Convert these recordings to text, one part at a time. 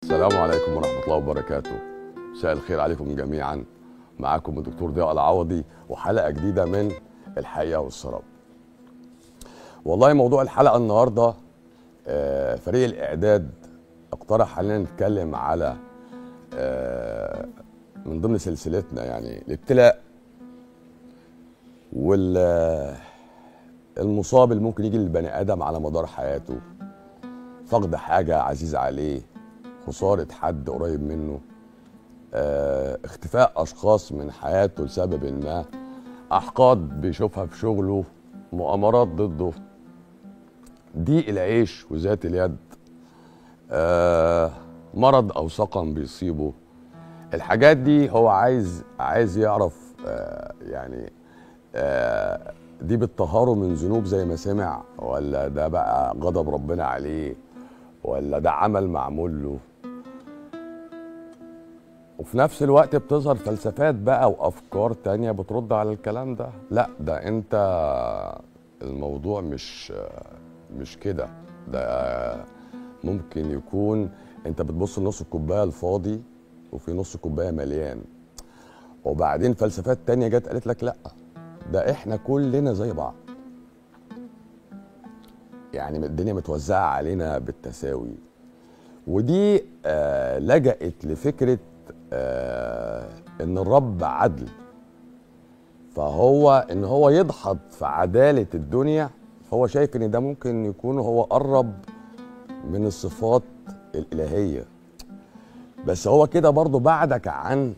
السلام عليكم ورحمة الله وبركاته مساء الخير عليكم جميعا معاكم الدكتور ضياء العوضي وحلقة جديدة من الحقيقة والسراب والله موضوع الحلقة النهاردة آه، فريق الإعداد اقترح علينا نتكلم على آه، من ضمن سلسلتنا يعني الابتلاء والمصاب اللي ممكن يجي للبني آدم على مدار حياته فقد حاجة عزيزة عليه خسارة حد قريب منه آه، اختفاء أشخاص من حياته لسبب ما أحقاد بيشوفها في شغله مؤامرات ضده ضيق العيش وذات اليد آه، مرض أو سقم بيصيبه الحاجات دي هو عايز عايز يعرف آه، يعني آه، دي بتطهره من ذنوب زي ما سمع ولا ده بقى غضب ربنا عليه ولا ده عمل معمول له وفي نفس الوقت بتظهر فلسفات بقى وافكار تانية بترد على الكلام ده لا ده انت الموضوع مش مش كده ده ممكن يكون انت بتبص لنص الكوبايه الفاضي وفي نص كوبايه مليان وبعدين فلسفات تانية جت قالت لك لا ده احنا كلنا زي بعض يعني الدنيا متوزعه علينا بالتساوي ودي آه لجأت لفكره آه ان الرب عدل فهو ان هو يدحض في عداله الدنيا هو شايف ان ده ممكن يكون هو قرب من الصفات الالهيه بس هو كده برضو بعدك عن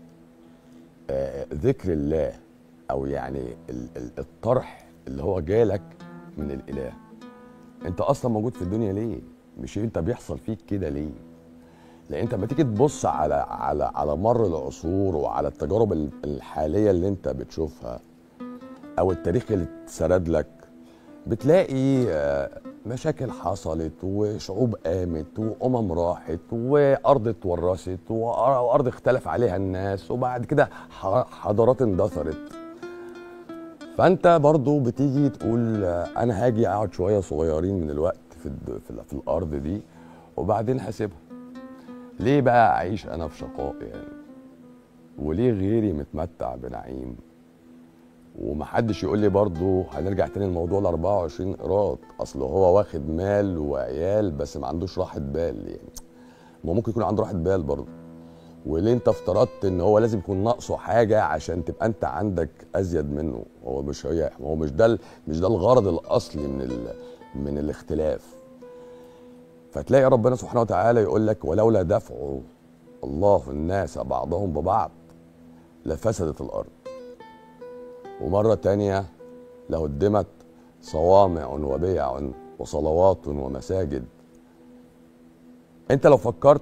آه ذكر الله او يعني ال- ال- الطرح اللي هو جالك من الاله انت اصلا موجود في الدنيا ليه مش انت بيحصل فيك كده ليه لان انت لما تيجي تبص على على على مر العصور وعلى التجارب ال- الحاليه اللي انت بتشوفها او التاريخ اللي اتسرد لك بتلاقي آه، مشاكل حصلت وشعوب قامت وامم راحت وارض اتورثت وأر- وارض اختلف عليها الناس وبعد كده ح- حضارات اندثرت فانت برضو بتيجي تقول آه، انا هاجي اقعد شويه صغيرين من الوقت في الد- في, ال- في الارض دي وبعدين هسيبها ليه بقى اعيش انا في شقاء يعني وليه غيري متمتع بنعيم ومحدش يقول لي برضو هنرجع تاني لموضوع ال 24 قيراط اصل هو واخد مال وعيال بس ما عندوش راحه بال يعني ما ممكن يكون عنده راحه بال برضو وليه انت افترضت ان هو لازم يكون ناقصه حاجه عشان تبقى انت عندك ازيد منه هو مش هي هو مش ده ال- مش ده الغرض الاصلي من ال من الاختلاف فتلاقي ربنا سبحانه وتعالى يقول لك ولولا دفع الله الناس بعضهم ببعض لفسدت الارض ومره تانية لهدمت صوامع وبيع وصلوات ومساجد انت لو فكرت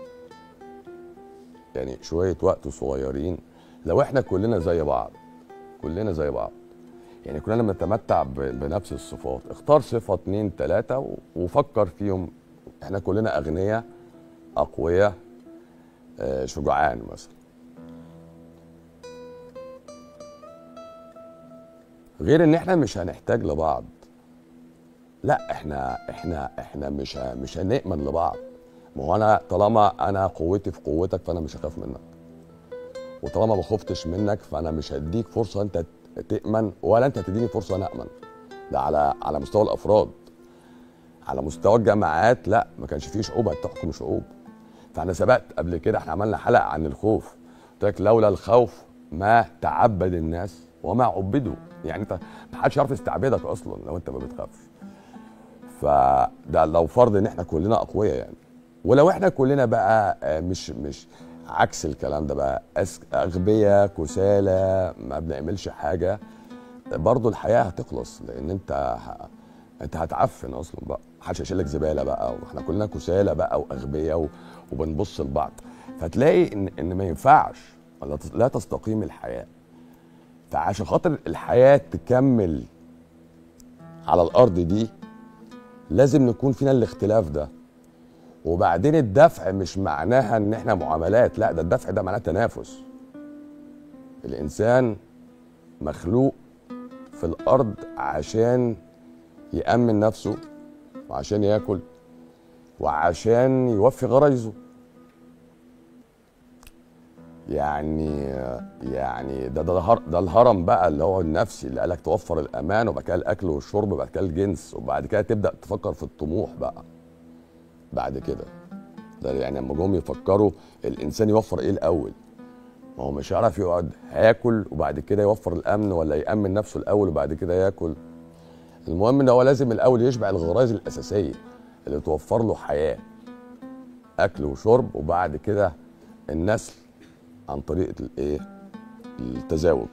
يعني شويه وقت صغيرين لو احنا كلنا زي بعض كلنا زي بعض يعني كلنا بنتمتع ب- بنفس الصفات اختار صفه اتنين تلاته و- وفكر فيهم احنا كلنا اغنياء اقوياء آه، شجعان مثلا غير ان احنا مش هنحتاج لبعض لا احنا احنا احنا مش ه- مش هنأمن لبعض ما هو انا طالما انا قوتي في قوتك فانا مش هخاف منك وطالما ما خفتش منك فانا مش هديك فرصه انت ت- تأمن ولا انت تديني فرصه انا أأمن ده على على مستوى الافراد على مستوى الجماعات لا ما كانش فيه شعوب هتحكم شعوب فاحنا سبقت قبل كده احنا عملنا حلقه عن الخوف قلت لك لولا الخوف ما تعبد الناس وما عبدوا يعني انت ما حدش يعرف يستعبدك اصلا لو انت ما بتخافش فده لو فرض ان احنا كلنا اقوياء يعني ولو احنا كلنا بقى آه، مش مش عكس الكلام ده بقى أس- اغبياء كسالى ما بنعملش حاجه برضه الحياه هتخلص لان انت ه... انت هتعفن اصلا بقى محدش هيشيل لك زباله بقى واحنا كلنا كسالى بقى واغبياء و... وبنبص لبعض فتلاقي ان ان ما ينفعش ولا تس- لا تستقيم الحياه فعشان خاطر الحياه تكمل على الارض دي لازم نكون فينا الاختلاف ده وبعدين الدفع مش معناها ان احنا معاملات لا ده الدفع ده معناه تنافس الانسان مخلوق في الارض عشان يامن نفسه وعشان ياكل وعشان يوفي غرايزه يعني يعني ده ده الهر- ده الهرم بقى اللي هو النفسي اللي قالك توفر الامان وبعد كده الاكل والشرب وبعد كده الجنس وبعد كده تبدا تفكر في الطموح بقى بعد كده ده يعني لما جم يفكروا الانسان يوفر ايه الاول ما هو مش هيعرف يقعد هياكل وبعد كده يوفر الامن ولا يامن نفسه الاول وبعد كده ياكل المهم ان هو لازم الاول يشبع الغرائز الاساسيه اللي توفر له حياه اكل وشرب وبعد كده النسل عن طريق الايه التزاوج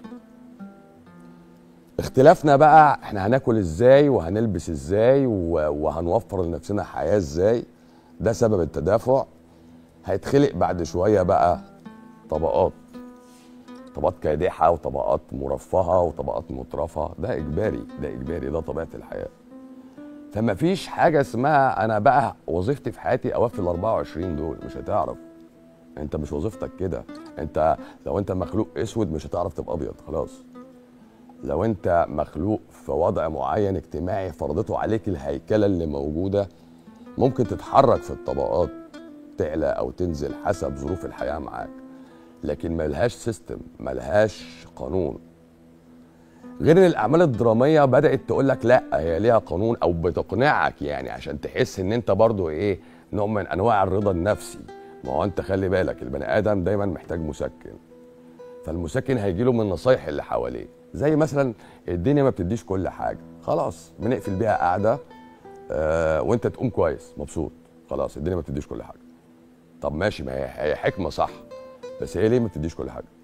اختلافنا بقى احنا هناكل ازاي وهنلبس ازاي و- وهنوفر لنفسنا حياه ازاي ده سبب التدافع هيتخلق بعد شويه بقى طبقات طبقات كادحه وطبقات مرفهه وطبقات مترفه ده اجباري ده اجباري ده طبيعه الحياه فما فيش حاجه اسمها انا بقى وظيفتي في حياتي اوفي ال 24 دول مش هتعرف انت مش وظيفتك كده انت لو انت مخلوق اسود مش هتعرف تبقى ابيض خلاص لو انت مخلوق في وضع معين اجتماعي فرضته عليك الهيكله اللي موجوده ممكن تتحرك في الطبقات تعلى او تنزل حسب ظروف الحياه معاك لكن ملهاش سيستم ملهاش قانون غير ان الاعمال الدراميه بدات تقول لك لا هي ليها قانون او بتقنعك يعني عشان تحس ان انت برضو ايه نوع من انواع الرضا النفسي ما هو انت خلي بالك البني ادم دايما محتاج مسكن فالمسكن هيجي له من النصايح اللي حواليه زي مثلا الدنيا ما بتديش كل حاجه خلاص بنقفل بيها قاعده آه وانت تقوم كويس مبسوط خلاص الدنيا ما بتديش كل حاجه طب ماشي ما هي هي حكمه صح بس هي ليه ما بتديش كل حاجه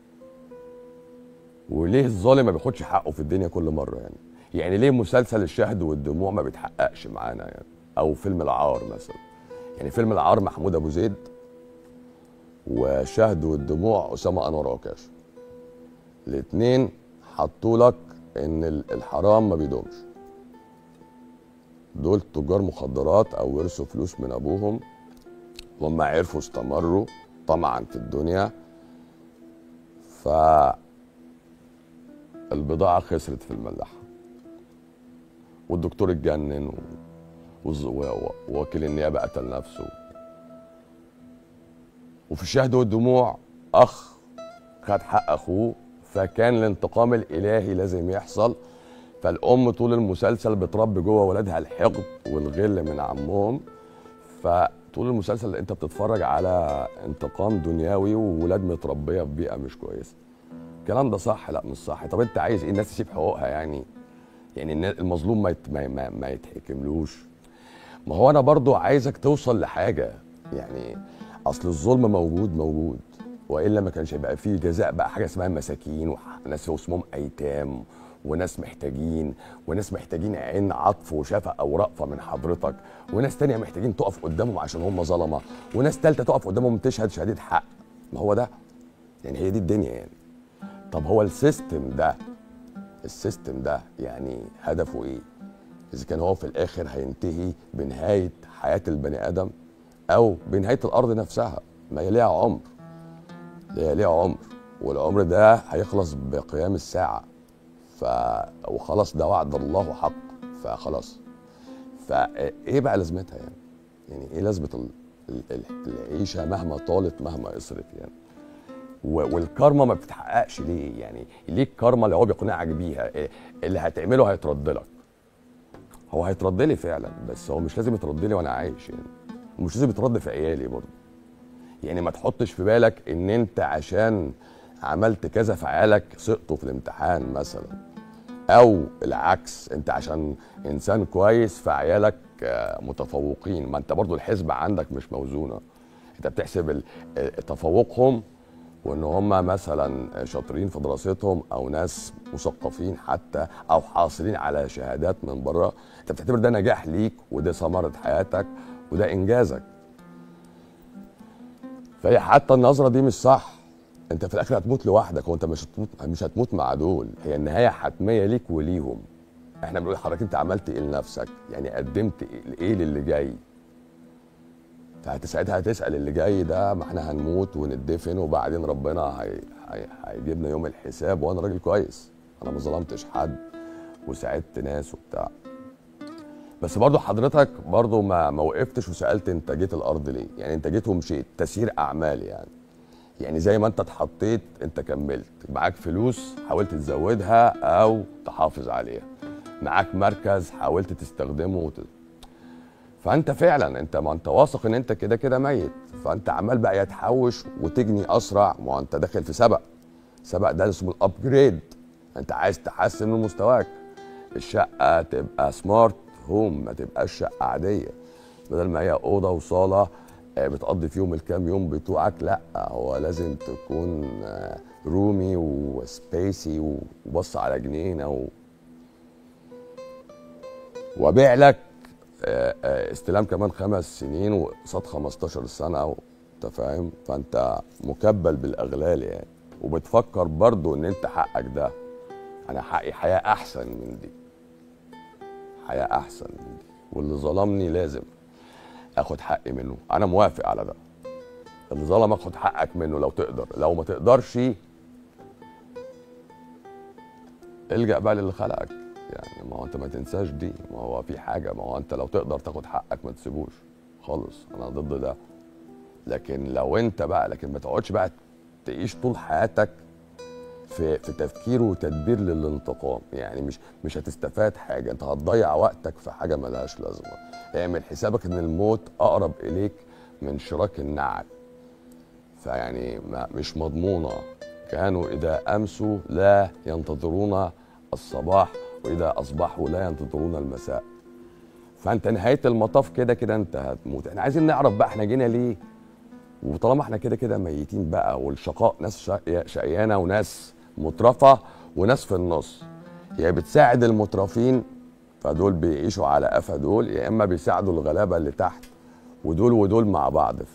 وليه الظالم ما بياخدش حقه في الدنيا كل مره يعني يعني ليه مسلسل الشهد والدموع ما بيتحققش معانا يعني او فيلم العار مثلا يعني فيلم العار محمود ابو زيد وشهد والدموع اسامه انور عكاش الاثنين حطوا لك ان ال- الحرام ما بيدومش دول تجار مخدرات او ورثوا فلوس من ابوهم وهم عرفوا استمروا طمعا في الدنيا ف البضاعة خسرت في الملاحة والدكتور اتجنن و... وز- و... و... ووكيل النيابة قتل نفسه وفي الشهد والدموع أخ خد حق أخوه فكان الانتقام الإلهي لازم يحصل فالأم طول المسلسل بتربي جوه ولادها الحقد والغل من عمهم فطول المسلسل انت بتتفرج على انتقام دنيوي وولاد متربيه في بيئه مش كويسه الكلام ده صح لا مش صح طب انت عايز ايه الناس تسيب حقوقها يعني يعني النا- المظلوم ما يت- ما, ما, ما يتحكملوش ما هو انا برضو عايزك توصل لحاجه يعني اصل الظلم موجود موجود والا ما كانش هيبقى فيه جزاء بقى حاجه اسمها مساكين وناس اسمهم ايتام وناس محتاجين وناس محتاجين عين عطف وشفقه ورأفه من حضرتك وناس تانية محتاجين تقف قدامهم عشان هم ظلمه وناس تالتة تقف قدامهم تشهد شهاده حق ما هو ده يعني هي دي الدنيا يعني طب هو السيستم ده السيستم ده يعني هدفه ايه اذا كان هو في الاخر هينتهي بنهايه حياه البني ادم او بنهايه الارض نفسها ما هي ليها عمر هي ليها عمر والعمر ده هيخلص بقيام الساعه ف وخلاص ده وعد الله حق فخلاص فايه بقى لازمتها يعني يعني ايه لازمه ال- ال- ال- العيشه مهما طالت مهما قصرت يعني و- والكارما ما بتتحققش ليه يعني ليه الكارما اللي هو بيقنعك بيها إيه اللي هتعمله هيترد لك هو هيترد لي فعلا بس هو مش لازم يترد لي وانا عايش يعني ومش لازم يترد في عيالي برضه يعني ما تحطش في بالك ان انت عشان عملت كذا في عيالك سقطوا في الامتحان مثلا او العكس انت عشان انسان كويس فعيالك آه، متفوقين ما انت برضو الحسبة عندك مش موزونة انت بتحسب ال- آه، تفوقهم وان هم مثلا شاطرين في دراستهم او ناس مثقفين حتى او حاصلين على شهادات من بره انت بتعتبر ده نجاح ليك وده ثمرة حياتك وده انجازك فهي حتى النظرة دي مش صح انت في الاخر هتموت لوحدك وانت مش هتموت مش هتموت مع دول هي النهاية حتمية ليك وليهم احنا بنقول لحضرتك انت عملت ايه لنفسك يعني قدمت ايه إيه للي جاي فساعتها هتسال اللي جاي ده ما احنا هنموت وندفن وبعدين ربنا هي... هي... هيجيبنا يوم الحساب وانا راجل كويس انا ما ظلمتش حد وساعدت ناس وبتاع بس برضو حضرتك برضو ما ما وقفتش وسالت انت جيت الارض ليه يعني انت جيت ومشيت تسيير اعمال يعني يعني زي ما انت اتحطيت انت كملت معاك فلوس حاولت تزودها او تحافظ عليها معاك مركز حاولت تستخدمه وت... فانت فعلا انت ما انت واثق ان انت كده كده ميت فانت عمال بقى يا تحوش وتجني اسرع ما انت داخل في سبق سبق ده اسمه الابجريد انت عايز تحسن من مستواك الشقه تبقى سمارت هوم ما تبقاش شقه عاديه بدل ما هي اوضه وصاله آه، بتقضي فيهم الكام يوم بتوعك لا هو لازم تكون آه، رومي وسبيسي وبص على جنينه و... وابيع لك آه، استلام كمان خمس سنين وقصاد 15 سنه انت فاهم فانت مكبل بالاغلال يعني وبتفكر برضو ان انت حقك ده انا حقي حياه احسن من دي حياه احسن من دي واللي ظلمني لازم اخد حقي منه انا موافق على ده اللي ظلمك خد حقك منه لو تقدر لو ما تقدرش الجا بقى للي خلقك يعني ما هو انت ما تنساش دي ما هو في حاجه ما هو انت لو تقدر تاخد حقك ما تسيبوش خالص انا ضد ده لكن لو انت بقى لكن ما تقعدش بقى تعيش طول حياتك في في تفكير وتدبير للانتقام يعني مش مش هتستفاد حاجه انت هتضيع وقتك في حاجه ملهاش لازمه اعمل حسابك ان الموت اقرب اليك من شراك النعل فيعني ما مش مضمونه كانوا اذا امسوا لا ينتظرون الصباح واذا اصبحوا لا ينتظرون المساء فانت نهايه المطاف كده كده انت هتموت احنا عايزين نعرف بقى احنا جينا ليه وطالما احنا كده كده ميتين بقى والشقاء ناس شقيانه وناس مترفه وناس في النص هي بتساعد المترفين فدول بيعيشوا على قفا دول يا اما بيساعدوا الغلابه اللي تحت ودول ودول مع بعض في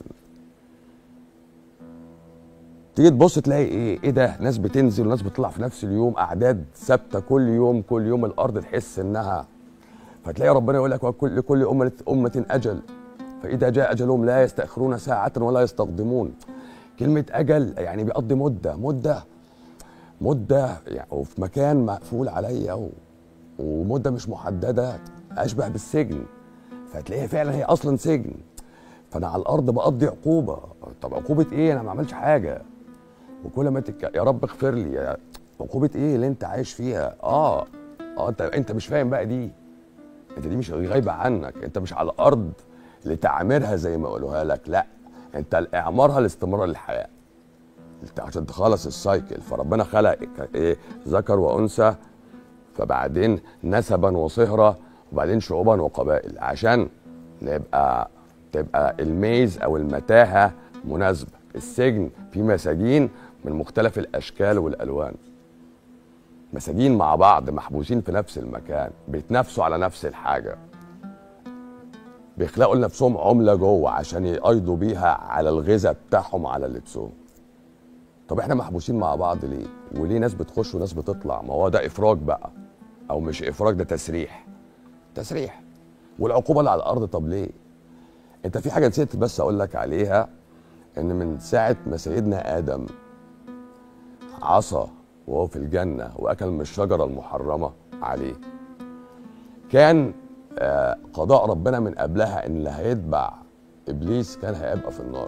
تيجي تبص تلاقي ايه ايه ده ناس بتنزل وناس بتطلع في نفس اليوم اعداد ثابته كل يوم كل يوم الارض تحس انها فتلاقي ربنا يقول لك وكل لكل امه امه اجل فاذا جاء اجلهم لا يستاخرون ساعه ولا يستقدمون كلمه اجل يعني بيقضي مده مده مده يعني وفي مكان مقفول عليا ومده مش محدده اشبه بالسجن فتلاقيها فعلا هي اصلا سجن فانا على الارض بقضي عقوبه طب عقوبه ايه انا ما عملتش حاجه وكل ما تك... يا رب اغفر لي يا... عقوبه ايه اللي انت عايش فيها اه اه انت انت مش فاهم بقى دي انت دي مش غايبه عنك انت مش على الارض لتعميرها زي ما قالوها لك لا انت اعمارها لاستمرار الحياه عشان تخلص السايكل فربنا خلق ايه ذكر وانثى فبعدين نسبا وصهرة وبعدين شعوبا وقبائل عشان نبقى تبقى الميز او المتاهه مناسبه السجن في مساجين من مختلف الاشكال والالوان مساجين مع بعض محبوسين في نفس المكان بيتنافسوا على نفس الحاجه بيخلقوا لنفسهم عمله جوه عشان يقيضوا بيها على الغذاء بتاعهم على لبسهم طب احنا محبوسين مع بعض ليه وليه ناس بتخش وناس بتطلع ما هو ده افراج بقى او مش افراج ده تسريح تسريح والعقوبه اللي على الارض طب ليه انت في حاجه نسيت بس اقول لك عليها ان من ساعه ما سيدنا ادم عصى وهو في الجنه واكل من الشجره المحرمه عليه كان آه، قضاء ربنا من قبلها ان اللي هيتبع ابليس كان هيبقى في النار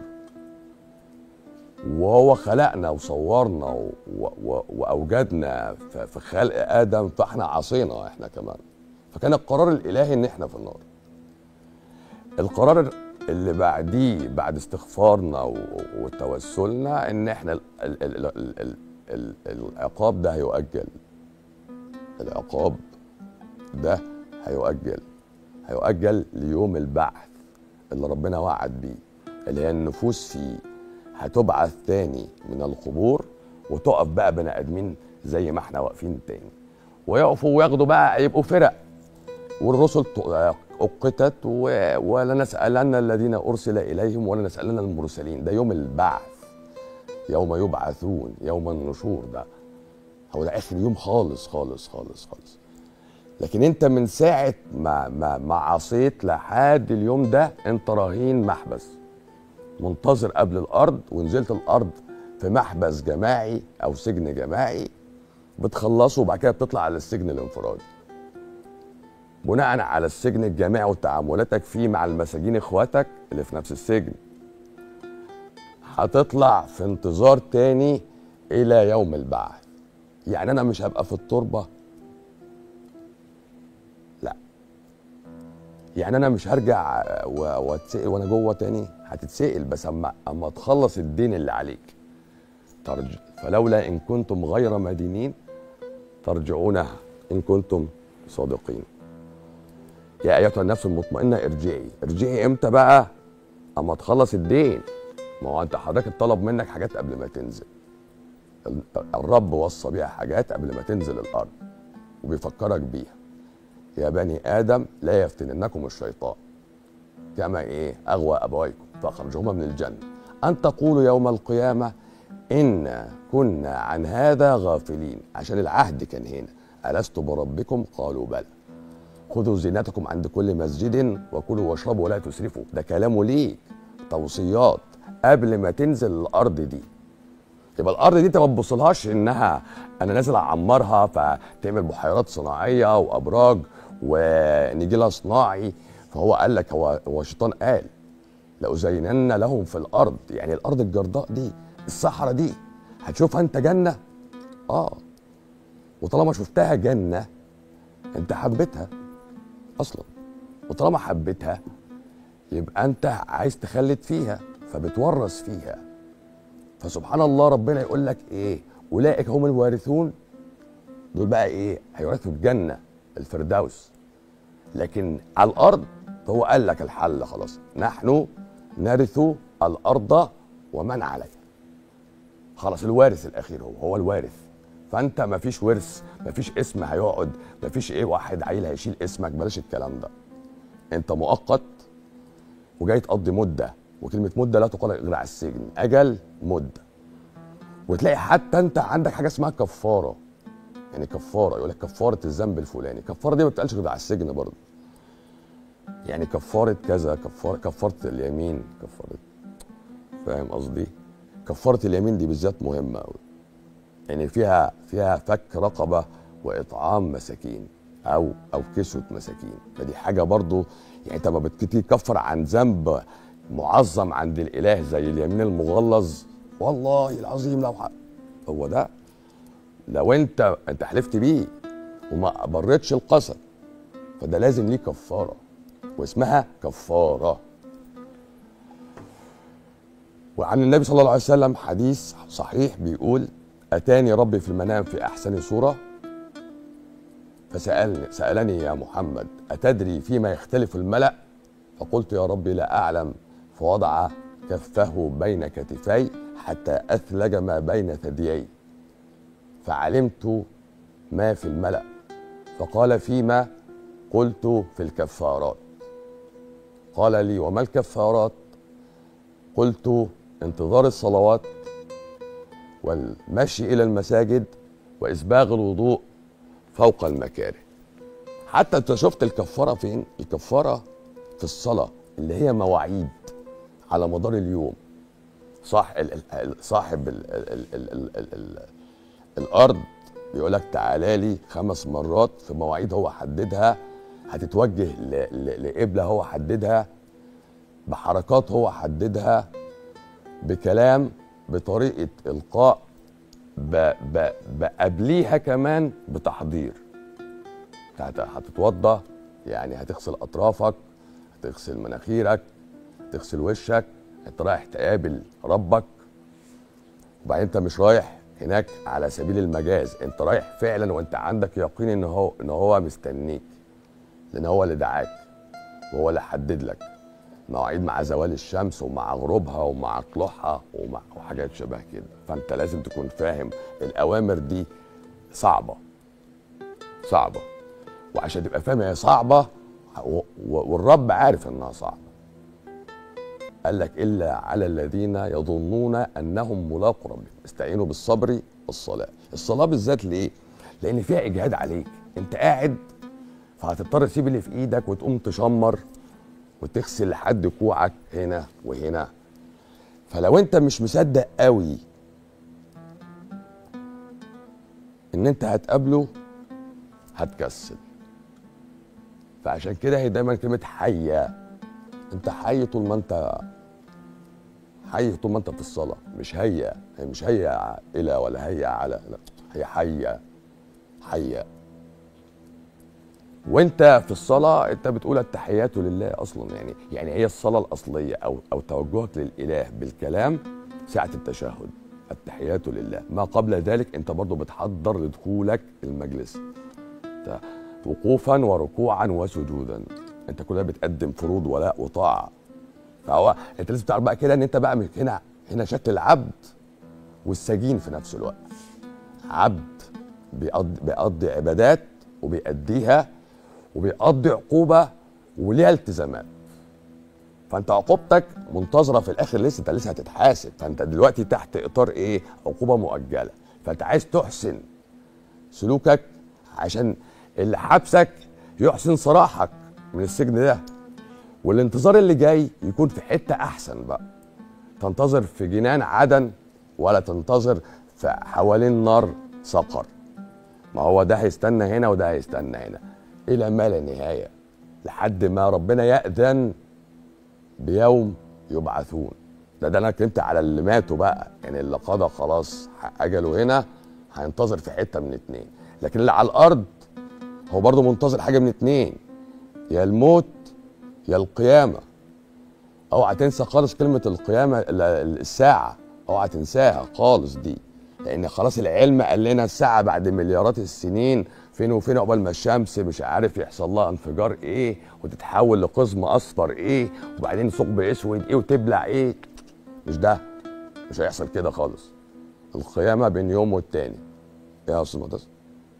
وهو خلقنا وصورنا و... و... واوجدنا في خلق ادم فاحنا عصينا احنا كمان فكان القرار الالهي ان احنا في النار القرار اللي بعديه بعد استغفارنا وتوسلنا ان احنا ال ال ال ال ال ال العقاب ده هيؤجل العقاب ده هيؤجل هيؤجل ليوم البعث اللي ربنا وعد بيه اللي هي النفوس فيه هتبعث تاني من القبور وتقف بقى بني ادمين زي ما احنا واقفين تاني ويقفوا وياخدوا بقى يبقوا فرق والرسل أقتت ولنسألن الذين أرسل إليهم ولنسألن المرسلين ده يوم البعث يوم يبعثون يوم النشور ده هو ده آخر يوم خالص خالص خالص خالص لكن انت من ساعة ما ما ما عصيت لحد اليوم ده انت رهين محبس منتظر قبل الارض ونزلت الارض في محبس جماعي او سجن جماعي بتخلصه وبعد كده بتطلع على السجن الانفرادي بناء على السجن الجامعي وتعاملاتك فيه مع المساجين اخواتك اللي في نفس السجن هتطلع في انتظار تاني الى يوم البعث يعني انا مش هبقى في التربه لا يعني انا مش هرجع و- واتسال وانا جوه تاني هتتسال بس اما اما تخلص الدين اللي عليك ترج فلولا ان كنتم غير مدينين ترجعونها ان كنتم صادقين يا ايتها النفس المطمئنه ارجعي ارجعي امتى بقى اما تخلص الدين ما هو انت حضرتك اتطلب منك حاجات قبل ما تنزل ال- الرب وصى بيها حاجات قبل ما تنزل الارض وبيفكرك بيها يا بني ادم لا يفتننكم الشيطان كما ايه اغوى ابويكم فاخرجهما من الجنه ان تقولوا يوم القيامه انا كنا عن هذا غافلين عشان العهد كان هنا الست بربكم قالوا بلى خذوا زينتكم عند كل مسجد وكلوا واشربوا ولا تسرفوا ده كلامه ليك توصيات قبل ما تنزل الارض دي يبقى الارض دي انت ما تبصلهاش انها انا نازل اعمرها فتعمل بحيرات صناعيه وابراج ونجي لها صناعي فهو قال لك هو هو الشيطان قال لأزينن لهم في الارض يعني الارض الجرداء دي الصحراء دي هتشوفها انت جنه اه وطالما شفتها جنه انت حبيتها اصلا وطالما حبيتها يبقى انت عايز تخلد فيها فبتورث فيها فسبحان الله ربنا يقول لك ايه اولئك هم الوارثون دول بقى ايه هيورثوا الجنه الفردوس لكن على الارض فهو قال لك الحل خلاص نحن نرث الارض ومن عليها خلاص الوارث الاخير هو هو الوارث فانت مفيش ورث مفيش اسم هيقعد مفيش ايه واحد عيل هيشيل اسمك بلاش الكلام ده انت مؤقت وجاي تقضي مده وكلمه مده لا تقال غير على السجن اجل مده وتلاقي حتى انت عندك حاجه اسمها كفاره يعني كفاره يقول لك كفاره الذنب الفلاني الكفاره دي ما بتقالش غير على السجن برضه يعني كفاره كذا كفاره كفاره اليمين كفاره فاهم قصدي كفاره اليمين دي بالذات مهمه قوي يعني فيها فيها فك رقبه واطعام مساكين او او كسوه مساكين فدي حاجه برضو يعني انت ما بتيجي تكفر عن ذنب معظم عند الاله زي اليمين المغلظ والله العظيم لو ح- هو ده لو انت انت حلفت بيه وما بريتش القسم فده لازم ليه كفاره واسمها كفاره وعن النبي صلى الله عليه وسلم حديث صحيح بيقول اتاني ربي في المنام في احسن صوره فسالني سالني يا محمد اتدري فيما يختلف الملا فقلت يا ربي لا اعلم فوضع كفه بين كتفي حتى اثلج ما بين ثديي فعلمت ما في الملا فقال فيما قلت في الكفارات قال لي وما الكفارات قلت انتظار الصلوات والمشي الى المساجد واسباغ الوضوء فوق المكاره حتى انت شفت الكفاره فين الكفاره في الصلاه اللي هي مواعيد على مدار اليوم صح ال ال ال صاحب ال ال ال ال ال ال ال الارض بيقول لك تعالى لي خمس مرات في مواعيد هو حددها هتتوجه ل- ل- لقبله هو حددها بحركات هو حددها بكلام بطريقه القاء ب- ب- بقبليها كمان بتحضير هت- هتتوضى يعني هتغسل اطرافك هتغسل مناخيرك هتغسل وشك انت رايح تقابل ربك وبعدين انت مش رايح هناك على سبيل المجاز انت رايح فعلا وانت عندك يقين ان هو ان هو مستنيك لان هو اللي دعاك وهو اللي حدد لك مواعيد مع زوال الشمس ومع غروبها ومع طلوعها ومع وحاجات شبه كده فانت لازم تكون فاهم الاوامر دي صعبه صعبه وعشان تبقى فاهم هي صعبه و- و- والرب عارف انها صعبه قال لك الا على الذين يظنون انهم ملاقوا ربهم استعينوا بالصبر والصلاه الصلاه بالذات ليه لان فيها اجهاد عليك انت قاعد فهتضطر تسيب اللي في ايدك وتقوم تشمر وتغسل لحد كوعك هنا وهنا فلو انت مش مصدق قوي ان انت هتقابله هتكسل فعشان كده هي دايما كلمه حيه انت حي طول ما انت حي طول ما انت في الصلاه مش هيا هي مش هيا الى ولا هيا على لا هي حيه حيه وانت في الصلاه انت بتقول التحيات لله اصلا يعني يعني هي الصلاه الاصليه او او توجهك للاله بالكلام ساعه التشهد التحيات لله ما قبل ذلك انت برضو بتحضر لدخولك المجلس انت وقوفا وركوعا وسجودا انت كلها بتقدم فروض ولاء وطاعه فهو انت لازم تعرف بقى كده ان انت بقى هنا هنا شكل العبد والسجين في نفس الوقت عبد بيقضي, بيقضي عبادات وبيأديها وبيقضي عقوبه وليها التزامات فانت عقوبتك منتظره في الاخر لسه انت لسه هتتحاسب فانت دلوقتي تحت اطار ايه عقوبه مؤجله فانت عايز تحسن سلوكك عشان اللي حبسك يحسن صراحك من السجن ده والانتظار اللي جاي يكون في حته احسن بقى تنتظر في جنان عدن ولا تنتظر في حوالين نار سقر ما هو ده هيستنى هنا وده هيستنى هنا الى ما لا نهايه لحد ما ربنا يأذن بيوم يبعثون ده ده انا اتكلمت على اللي ماتوا بقى يعني اللي قضى خلاص اجله هنا هينتظر في حته من اتنين لكن اللي على الارض هو برضه منتظر حاجه من اتنين يا الموت يا القيامه اوعى تنسى خالص كلمه القيامه الساعه اوعى تنساها خالص دي لان خلاص العلم قال لنا الساعه بعد مليارات السنين فين وفين عقبال ما الشمس مش عارف يحصل لها انفجار ايه وتتحول لقزم اصفر ايه وبعدين ثقب اسود ايه وتبلع ايه مش ده مش هيحصل كده خالص القيامه بين يوم والتاني ايه يا استاذ معتز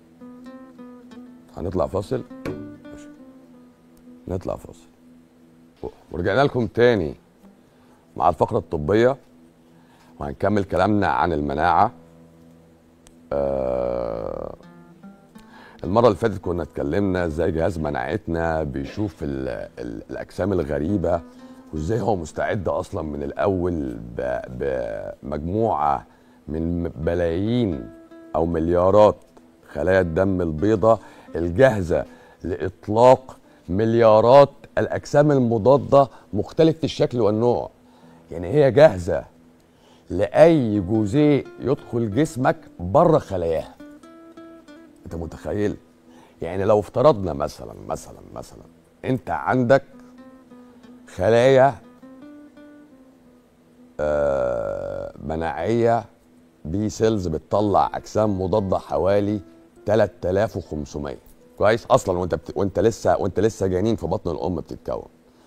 هنطلع فاصل ماشي نطلع فاصل ورجعنا لكم تاني مع الفقره الطبيه وهنكمل كلامنا عن المناعه آه المره اللي فاتت كنا اتكلمنا ازاي جهاز مناعتنا بيشوف ال ال الاجسام الغريبه وازاي هو مستعد اصلا من الاول بمجموعه من بلايين او مليارات خلايا الدم البيضاء الجاهزه لاطلاق مليارات الاجسام المضاده مختلفه الشكل والنوع يعني هي جاهزه لاي جزيء يدخل جسمك بره خلاياها انت متخيل يعني لو افترضنا مثلا مثلا مثلا انت عندك خلايا آه مناعيه بي سيلز بتطلع اجسام مضاده حوالي 3500 كويس اصلا وانت بت... وانت لسه وانت لسه جنين في بطن الام بتتكون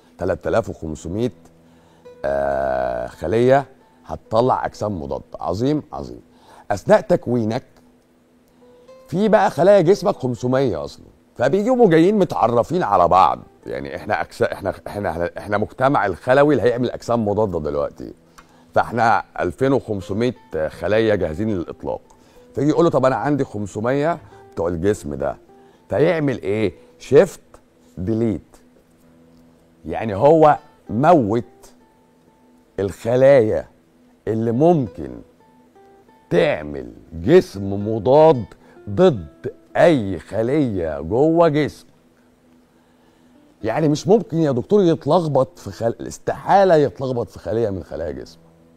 3500 آه خليه هتطلع اجسام مضاده عظيم عظيم اثناء تكوينك في بقى خلايا جسمك 500 اصلا فبيجوا جايين متعرفين على بعض يعني احنا أكس... احنا احنا احنا مجتمع الخلوي اللي هيعمل اجسام مضاده دلوقتي فاحنا 2500 خلايا جاهزين للاطلاق فيجي يقول له طب انا عندي 500 بتوع الجسم ده فيعمل ايه شيفت ديليت يعني هو موت الخلايا اللي ممكن تعمل جسم مضاد ضد اي خليه جوه جسم يعني مش ممكن يا دكتور يتلخبط في خل... استحاله يتلخبط في خليه من خلايا جسم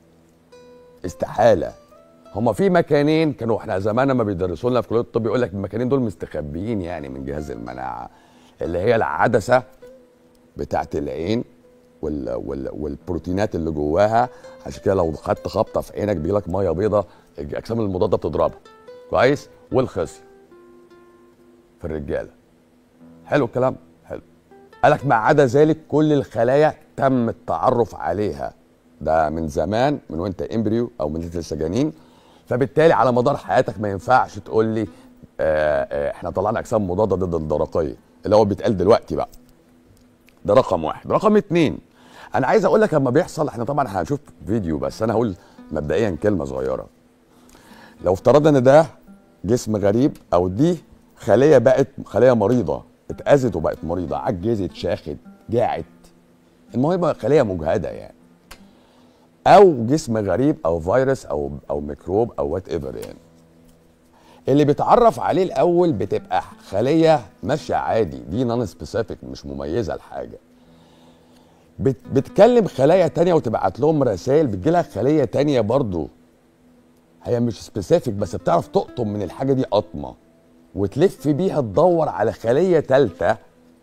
استحاله هما في مكانين كانوا احنا زمان ما بيدرسوا لنا في كليه الطب يقول لك المكانين دول مستخبيين يعني من جهاز المناعه اللي هي العدسه بتاعه العين وال... وال... والبروتينات اللي جواها عشان كده لو خدت خبطه في عينك بيجي لك ميه بيضاء الاجسام المضاده بتضربها كويس والخصيه في الرجاله حلو الكلام حلو قالك ما عدا ذلك كل الخلايا تم التعرف عليها ده من زمان من وانت امبريو او من انت لسه جنين فبالتالي على مدار حياتك ما ينفعش تقول لي آه آه احنا طلعنا اجسام مضاده ضد الدرقيه اللي هو بيتقال دلوقتي بقى ده رقم واحد رقم اتنين انا عايز اقول لك لما بيحصل احنا طبعا هنشوف فيديو بس انا هقول مبدئيا كلمه صغيره لو افترضنا ان ده جسم غريب او دي خليه بقت خليه مريضه اتاذت وبقت مريضه عجزت شاخت جاعت المهم خليه مجهده يعني او جسم غريب او فيروس او او ميكروب او وات ايفر يعني اللي بيتعرف عليه الاول بتبقى خليه ماشيه عادي دي نون سبيسيفيك مش مميزه لحاجه بت بتكلم خلايا تانية وتبعت لهم رسائل بتجيلها خليه تانية برضو هي مش سبيسيفيك بس بتعرف تقطم من الحاجه دي قطمه وتلف بيها تدور على خليه تالتة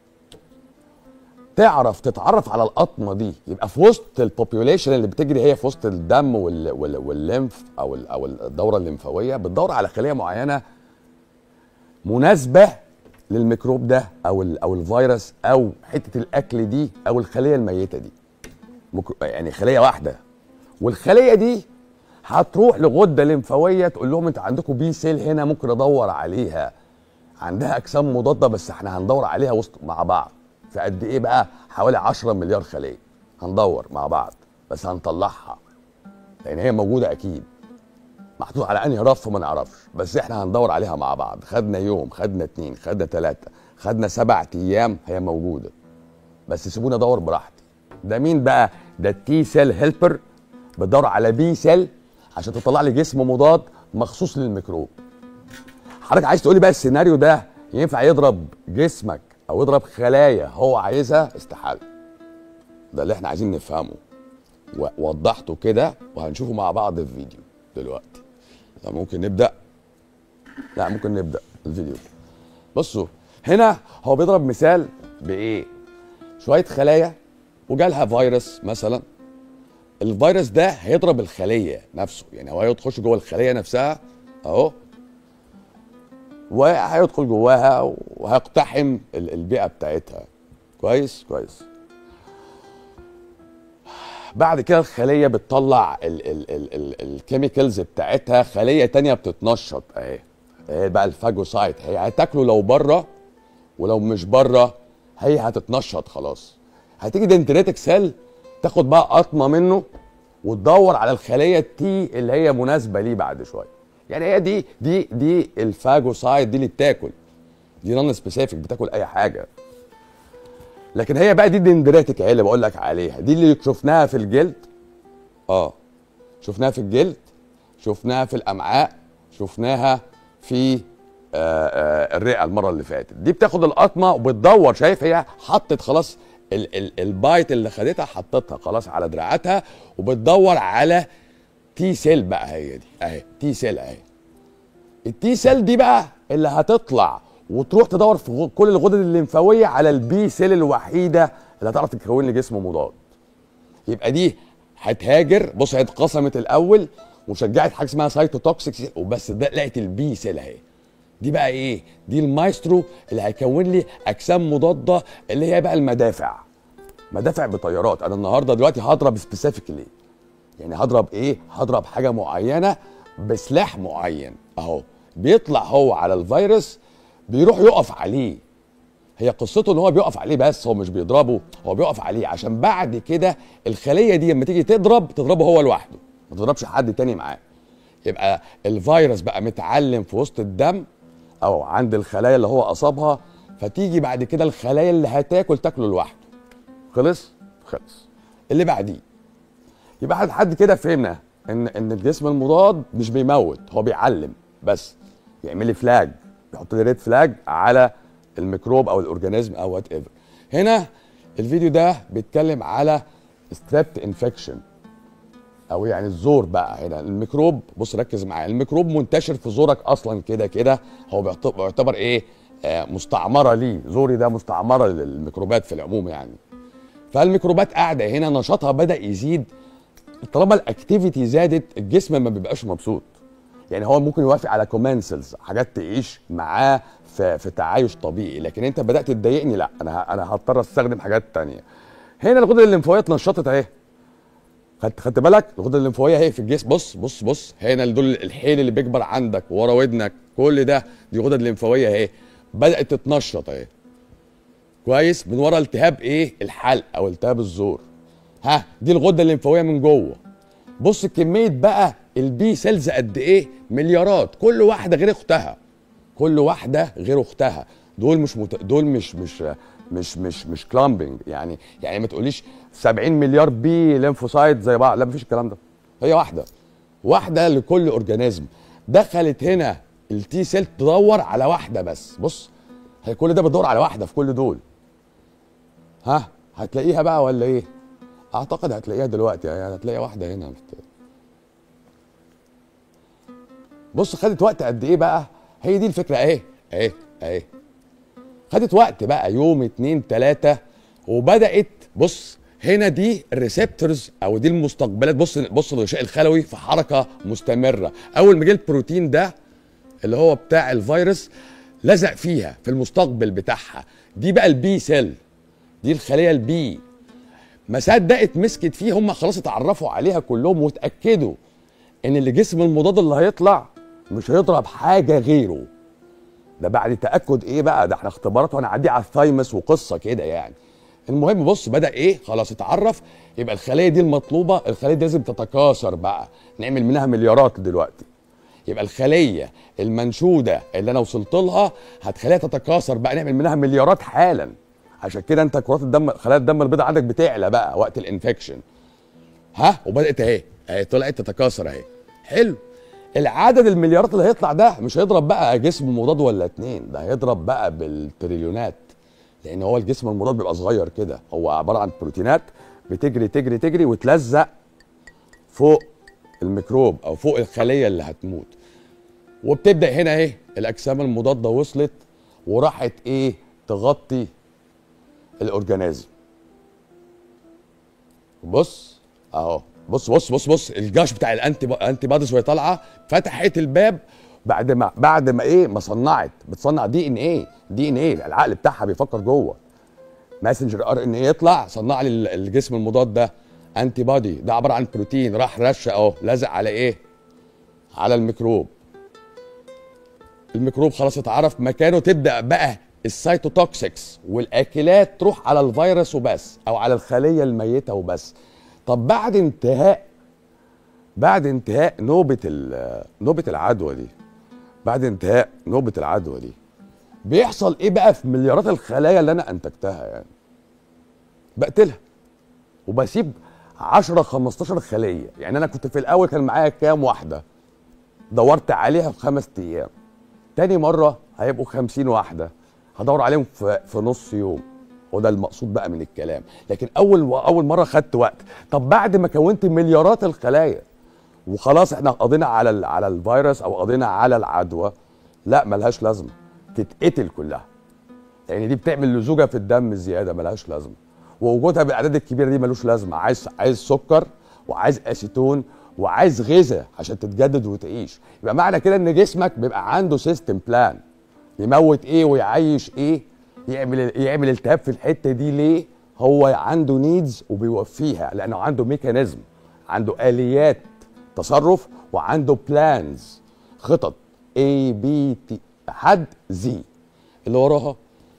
تعرف تتعرف على القطمه دي يبقى في وسط البوبيوليشن اللي بتجري هي في وسط الدم وال وال والليمف او ال او الدوره الليمفاويه بتدور على خليه معينه مناسبه للميكروب ده او ال او الفيروس او حته الاكل دي او الخليه الميته دي يعني خليه واحده والخليه دي هتروح لغده ليمفاويه تقول لهم انت عندكم بي سيل هنا ممكن ادور عليها عندها اجسام مضاده بس احنا هندور عليها وسط مع بعض في قد ايه بقى حوالي 10 مليار خليه هندور مع بعض بس هنطلعها لان هي موجوده اكيد محطوط على انهي رف ما نعرفش بس احنا هندور عليها مع بعض خدنا يوم خدنا اتنين خدنا تلاته خدنا سبع ايام هي موجوده بس سيبوني ادور براحتي ده مين بقى ده التي سيل هيلبر بتدور على بي سيل عشان تطلع لي جسم مضاد مخصوص للميكروب حضرتك عايز تقول لي بقى السيناريو ده ينفع يضرب جسمك او يضرب خلايا هو عايزها استحاله ده اللي احنا عايزين نفهمه ووضحته كده وهنشوفه مع بعض في فيديو دلوقتي لا ممكن نبدا لا ممكن نبدا الفيديو بصوا هنا هو بيضرب مثال بايه شويه خلايا وجالها فيروس مثلا الفيروس ده هيضرب الخليه نفسه يعني هو هيخش جوه الخليه نفسها اهو وهيدخل جواها وهيقتحم البيئه بتاعتها كويس كويس بعد كده الخليه بتطلع الكيميكالز بتاعتها خليه تانية بتتنشط اهي اهي بقى الفاجوسايت هي هتاكله لو بره ولو مش بره هي هتتنشط خلاص هتيجي دنتريتك سيل تاخد بقى قطمه منه وتدور على الخليه التي اللي هي مناسبه ليه بعد شويه يعني هي دي دي دي الفاجوسايت دي اللي بتاكل دي نون سبيسيفيك بتاكل اي حاجه لكن هي بقى دي الدندريتك هي اللي بقول لك عليها دي اللي شفناها في الجلد اه شفناها في الجلد شفناها في الامعاء شفناها في آه آه الرئه المره اللي فاتت دي بتاخد القطمه وبتدور شايف هي حطت خلاص ال ال البايت اللي خدتها حطتها خلاص على دراعاتها وبتدور على تي سيل بقى هي دي اهي تي سيل اهي التي سيل دي بقى اللي هتطلع وتروح تدور في كل الغدد الليمفاويه على البي سيل الوحيده اللي هتعرف تكون لي جسم مضاد يبقى دي هتهاجر بص هي اتقسمت الاول وشجعت حاجه اسمها سايتوتوكسيك وبس ده لقيت البي سيل اهي دي بقى ايه دي المايسترو اللي هيكون لي اجسام مضاده اللي هي بقى المدافع مدافع بطيارات انا النهارده دلوقتي هضرب سبيسيفيكلي يعني هضرب ايه هضرب حاجه معينه بسلاح معين اهو بيطلع هو على الفيروس بيروح يقف عليه هي قصته ان هو بيقف عليه بس هو مش بيضربه هو بيقف عليه عشان بعد كده الخليه دي لما تيجي تضرب تضربه هو لوحده ما تضربش حد تاني معاه يبقى الفيروس بقى متعلم في وسط الدم او عند الخلايا اللي هو اصابها فتيجي بعد كده الخلايا اللي هتاكل تاكله لوحده خلص خلص اللي بعديه يبقى لحد كده فهمنا ان ان الجسم المضاد مش بيموت هو بيعلم بس يعمل لي فلاج يحط لي ريد فلاج على الميكروب او الاورجانيزم او وات ايفر هنا الفيديو ده بيتكلم على ستريبت انفكشن او يعني الزور بقى هنا الميكروب بص ركز معايا الميكروب منتشر في زورك اصلا كده كده هو بيعتبر ايه آه مستعمره ليه زوري ده مستعمره للميكروبات في العموم يعني فالميكروبات قاعده هنا نشاطها بدا يزيد طالما الاكتيفيتي زادت الجسم ما بيبقاش مبسوط يعني هو ممكن يوافق على كومنسلز حاجات تعيش معاه في, في تعايش طبيعي لكن انت بدات تضايقني لا انا انا هضطر استخدم حاجات تانية هنا الغدد الليمفاويه اتنشطت اهي خدت خدت بالك الغدد الليمفاويه اهي في الجسم بص بص بص هنا دول الحيل اللي بيكبر عندك ورا ودنك كل ده دي غدد ليمفاويه اهي بدات تتنشط اهي كويس من ورا التهاب ايه الحلق او التهاب الزور ها دي الغده الليمفاويه من جوه بص كميه بقى البي سيلز قد ايه مليارات كل واحده غير اختها كل واحده غير اختها دول مش مت... دول مش مش مش مش مش كلامبنج يعني يعني ما تقوليش 70 مليار بي ليمفوسايت زي بعض لا مفيش الكلام ده هي واحده واحده لكل اورجانيزم دخلت هنا التي سيل تدور على واحده بس بص هي كل ده بتدور على واحده في كل دول ها هتلاقيها بقى ولا ايه اعتقد هتلاقيها دلوقتي يعني هتلاقي واحده هنا بص خدت وقت قد ايه بقى هي دي الفكره اهي اهي اهي خدت وقت بقى يوم اتنين تلاته وبدات بص هنا دي الريسبتورز او دي المستقبلات بص بص الغشاء الخلوي في حركه مستمره اول ما جه البروتين ده اللي هو بتاع الفيروس لزق فيها في المستقبل بتاعها دي بقى البي سيل دي الخليه البي ما صدقت مسكت فيه هم خلاص اتعرفوا عليها كلهم واتاكدوا ان الجسم المضاد اللي هيطلع مش هيضرب حاجه غيره ده بعد تاكد ايه بقى ده احنا اختبارات وهنعديه على الثايمس وقصه كده يعني المهم بص بدا ايه خلاص اتعرف يبقى الخليه دي المطلوبه الخليه دي لازم تتكاثر بقى نعمل منها مليارات دلوقتي يبقى الخليه المنشوده اللي انا وصلت لها هتخليها تتكاثر بقى نعمل منها مليارات حالا عشان كده انت كرات الدم خلايا الدم البيضاء عندك بتعلى بقى وقت الانفكشن ها وبدات اهي اهي طلعت تتكاثر اهي حلو العدد المليارات اللي هيطلع ده مش هيضرب بقى جسم مضاد ولا اتنين ده هيضرب بقى بالتريليونات لان هو الجسم المضاد بيبقى صغير كده هو عباره عن بروتينات بتجري تجري تجري وتلزق فوق الميكروب او فوق الخليه اللي هتموت وبتبدا هنا اهي الاجسام المضاده وصلت وراحت ايه تغطي الاورجانيزم بص اهو بص بص بص بص الجاش بتاع الانتي انتي بادز وهي طالعه فتحت الباب بعد ما بعد ما ايه ما صنعت بتصنع دي ان ايه دي ان ايه العقل بتاعها بيفكر جوه ماسنجر ار ان ايه يطلع صنع لي الجسم المضاد ده انتي بادي ده عباره عن بروتين راح رش اهو لزق على ايه على الميكروب الميكروب خلاص اتعرف مكانه تبدا بقى السيتوتوكسكس والاكلات تروح على الفيروس وبس او على الخليه الميته وبس طب بعد انتهاء بعد انتهاء نوبه نوبه العدوى دي بعد انتهاء نوبه العدوى دي بيحصل ايه بقى في مليارات الخلايا اللي انا انتجتها يعني بقتلها وبسيب 10 15 خليه يعني انا كنت في الاول كان معايا كام واحده دورت عليها في خمس ايام تاني مره هيبقوا 50 واحده هدور عليهم في, في نص يوم وده المقصود بقى من الكلام لكن اول اول مره خدت وقت طب بعد ما كونت مليارات الخلايا وخلاص احنا قضينا على ال على الفيروس او قضينا على العدوى لا ملهاش لازمه تتقتل كلها لان يعني دي بتعمل لزوجه في الدم زياده ملهاش لازمه ووجودها بالاعداد الكبيره دي ملوش لازمه عايز عايز سكر وعايز اسيتون وعايز غذاء عشان تتجدد وتعيش يبقى معنى كده ان جسمك بيبقى عنده سيستم بلان يموت ايه ويعيش ايه يعمل يعمل التهاب في الحته دي ليه هو عنده نيدز وبيوفيها لانه عنده ميكانيزم عنده اليات تصرف وعنده بلانز خطط A B T لحد زي اللي وراها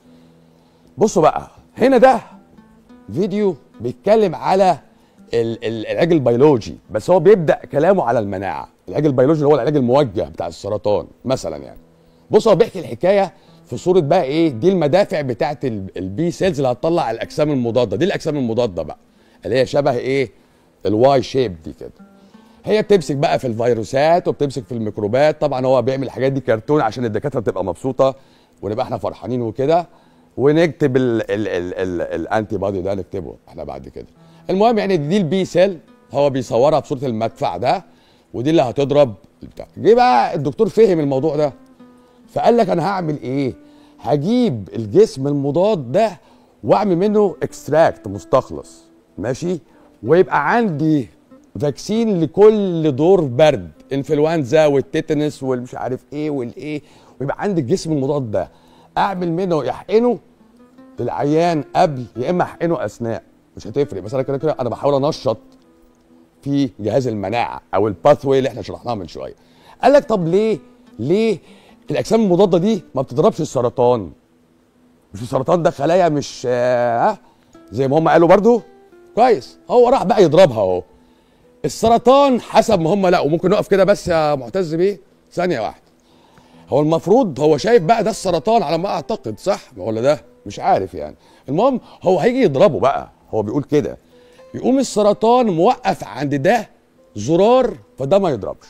بصوا بقى هنا ده فيديو بيتكلم على العلاج البيولوجي بس هو بيبدا كلامه على المناعه العلاج البيولوجي اللي هو العلاج الموجه بتاع السرطان مثلا يعني بص هو بيحكي الحكايه في صوره بقى ايه دي المدافع بتاعه البي سيلز اللي هتطلع الاجسام المضاده دي الاجسام المضاده بقى اللي هي شبه ايه الواي شيب دي كده هي بتمسك بقى في الفيروسات وبتمسك في الميكروبات طبعا هو بيعمل الحاجات دي كرتون عشان الدكاتره تبقى مبسوطه ونبقى احنا فرحانين وكده ونكتب الانتي بادي ده نكتبه احنا بعد كده المهم يعني دي البي سيل هو بيصورها بصوره المدفع ده ودي اللي هتضرب البتاع جه بقى الدكتور فهم الموضوع ده فقال لك انا هعمل ايه هجيب الجسم المضاد ده واعمل منه اكستراكت مستخلص ماشي ويبقى عندي فاكسين لكل دور برد انفلونزا والتيتانس والمش عارف ايه والايه ويبقى عندي الجسم المضاد ده اعمل منه يحقنه للعيان قبل يا اما احقنه اثناء مش هتفرق بس انا كده كده انا بحاول انشط في جهاز المناعه او الباث واي اللي احنا شرحناها من شويه قال لك طب ليه ليه الاجسام المضاده دي ما بتضربش السرطان مش السرطان ده خلايا مش ها زي ما هم قالوا برضو كويس هو راح بقى يضربها اهو السرطان حسب ما هم لا وممكن نقف كده بس يا معتز بيه ثانيه واحده هو المفروض هو شايف بقى ده السرطان على ما اعتقد صح ولا ده مش عارف يعني المهم هو هيجي يضربه بقى هو بيقول كده يقوم السرطان موقف عند ده زرار فده ما يضربش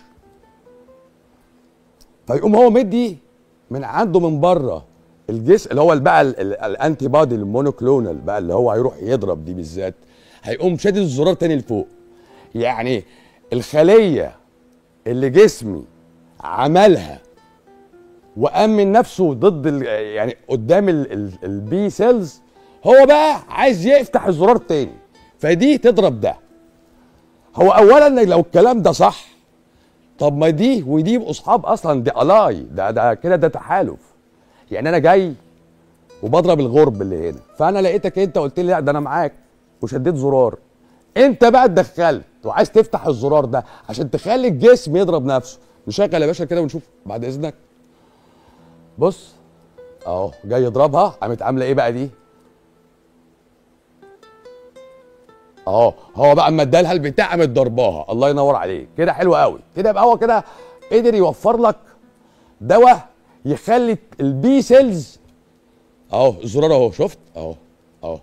فيقوم هو مدي من عنده من بره الجسم اللي هو بقى الانتي بادي المونوكلونال بقى اللي هو هيروح يضرب دي بالذات هيقوم شادد الزرار تاني لفوق يعني الخليه اللي جسمي عملها وامن نفسه ضد ال يعني قدام البي سيلز هو بقى عايز يفتح الزرار تاني فدي تضرب ده هو اولا لو الكلام ده صح طب ما دي ودي يبقوا اصحاب اصلا دي الاي ده ده كده ده تحالف يعني انا جاي وبضرب الغرب اللي هنا فانا لقيتك انت قلت لي لا ده انا معاك وشديت زرار انت بقى اتدخلت وعايز تفتح الزرار ده عشان تخلي الجسم يضرب نفسه نشغل يا باشا كده ونشوف بعد اذنك بص اهو جاي يضربها قامت عامله ايه بقى دي اهو هو بقى اما ادالها البتاع قامت ضرباها الله ينور عليك كده حلو قوي كده يبقى هو كده قدر يوفر لك دواء يخلي البي سيلز اهو الزرار اهو شفت اهو اهو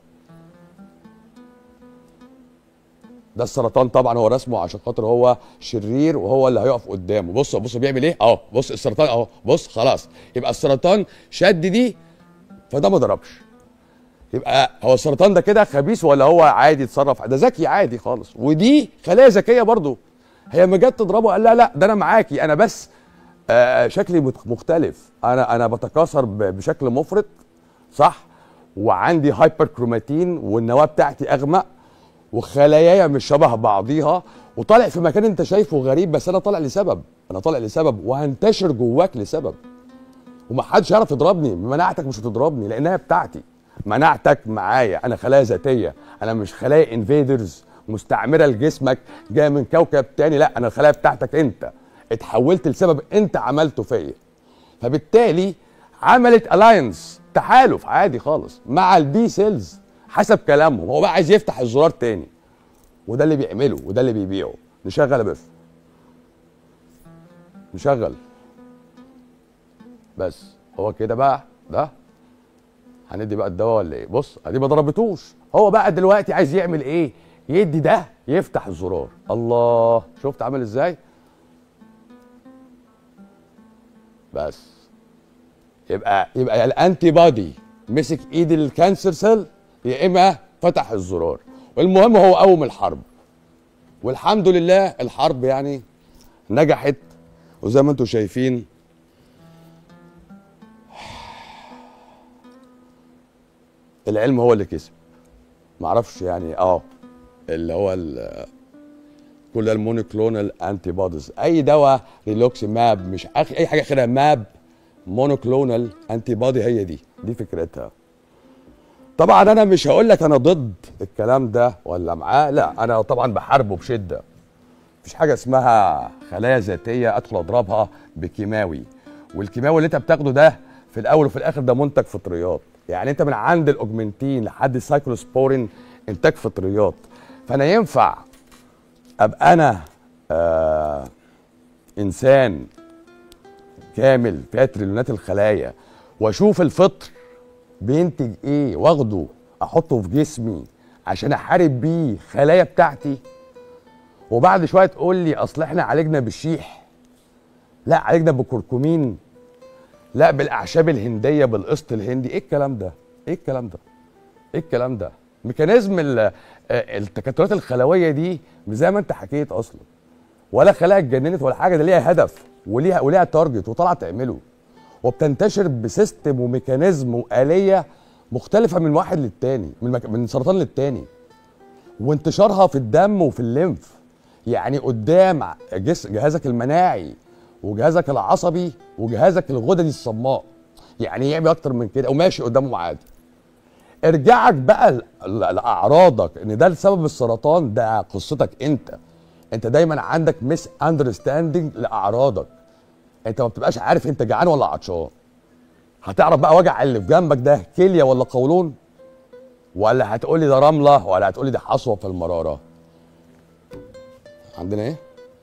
ده السرطان طبعا هو رسمه عشان خاطر هو شرير وهو اللي هيقف قدامه بص بص بيعمل ايه اهو بص السرطان اهو بص خلاص يبقى السرطان شد دي فده ما ضربش يبقى هو السرطان ده كده خبيث ولا هو عادي يتصرف ده ذكي عادي خالص ودي خلايا ذكيه برضو هي ما جت تضربه قال لا لا ده انا معاكي انا بس آه شكلي مختلف انا انا بتكاثر بشكل مفرط صح وعندي هايبر كروماتين والنواه بتاعتي اغمق وخلاياي مش شبه بعضيها وطالع في مكان انت شايفه غريب بس انا طالع لسبب انا طالع لسبب وهنتشر جواك لسبب ومحدش يعرف يضربني مناعتك مش هتضربني لانها بتاعتي مناعتك معايا انا خلايا ذاتيه انا مش خلايا انفيدرز مستعمره لجسمك جايه من كوكب تاني لا انا الخلايا بتاعتك انت اتحولت لسبب انت عملته فيا فبالتالي عملت الاينس تحالف عادي خالص مع البي سيلز حسب كلامهم هو بقى عايز يفتح الزرار تاني وده اللي بيعمله وده اللي بيبيعه نشغل يا باشا نشغل بس هو كده بقى ده هندي بقى الدواء ولا ايه بص ادي ما ضربتوش هو بقى دلوقتي عايز يعمل ايه يدي ده يفتح الزرار الله شفت عامل ازاي بس يبقى يبقى الانتي بادي مسك ايد الكانسر سيل يا اما فتح الزرار والمهم هو قوم الحرب والحمد لله الحرب يعني نجحت وزي ما انتم شايفين العلم هو اللي كسب معرفش يعني اه اللي هو كل المونوكلونال انتي بوديز اي دواء ريلوكس ماب مش اي حاجه اخرها ماب مونوكلونال انتي بودي هي دي دي فكرتها طبعا انا مش هقول لك انا ضد الكلام ده ولا معاه لا انا طبعا بحاربه بشده مفيش حاجه اسمها خلايا ذاتيه ادخل اضربها بكيماوي والكيماوي اللي انت بتاخده ده في الاول وفي الاخر ده منتج فطريات يعني انت من عند الاوجمنتين لحد السايكلوسبورين انتاج فطريات فانا ينفع ابقى انا آه انسان كامل فيها تريليونات الخلايا واشوف الفطر بينتج ايه واخده احطه في جسمي عشان احارب بيه خلايا بتاعتي وبعد شويه تقول لي اصل احنا عالجنا بالشيح لا عالجنا بالكركمين لا بالاعشاب الهنديه بالقسط الهندي ايه الكلام ده ايه الكلام ده ايه الكلام ده ميكانيزم التكتلات الخلويه دي مش زي ما انت حكيت اصلا ولا خلايا اتجننت ولا حاجه ده ليها هدف وليها وليها تارجت وطالعه تعمله وبتنتشر بسيستم وميكانيزم واليه مختلفه من واحد للتاني من مك... من سرطان للتاني وانتشارها في الدم وفي الليمف يعني قدام جس... جهازك المناعي وجهازك العصبي وجهازك الغددي الصماء يعني يعمل اكتر من كده وماشي قدامهم عادي ارجعك بقى لاعراضك ان ده سبب السرطان ده قصتك انت انت دايما عندك مس اندرستاندنج لاعراضك انت ما بتبقاش عارف انت جعان ولا عطشان هتعرف بقى وجع اللي في جنبك ده كليه ولا قولون ولا هتقولي ده رمله ولا هتقولي ده حصوه في المراره عندنا ايه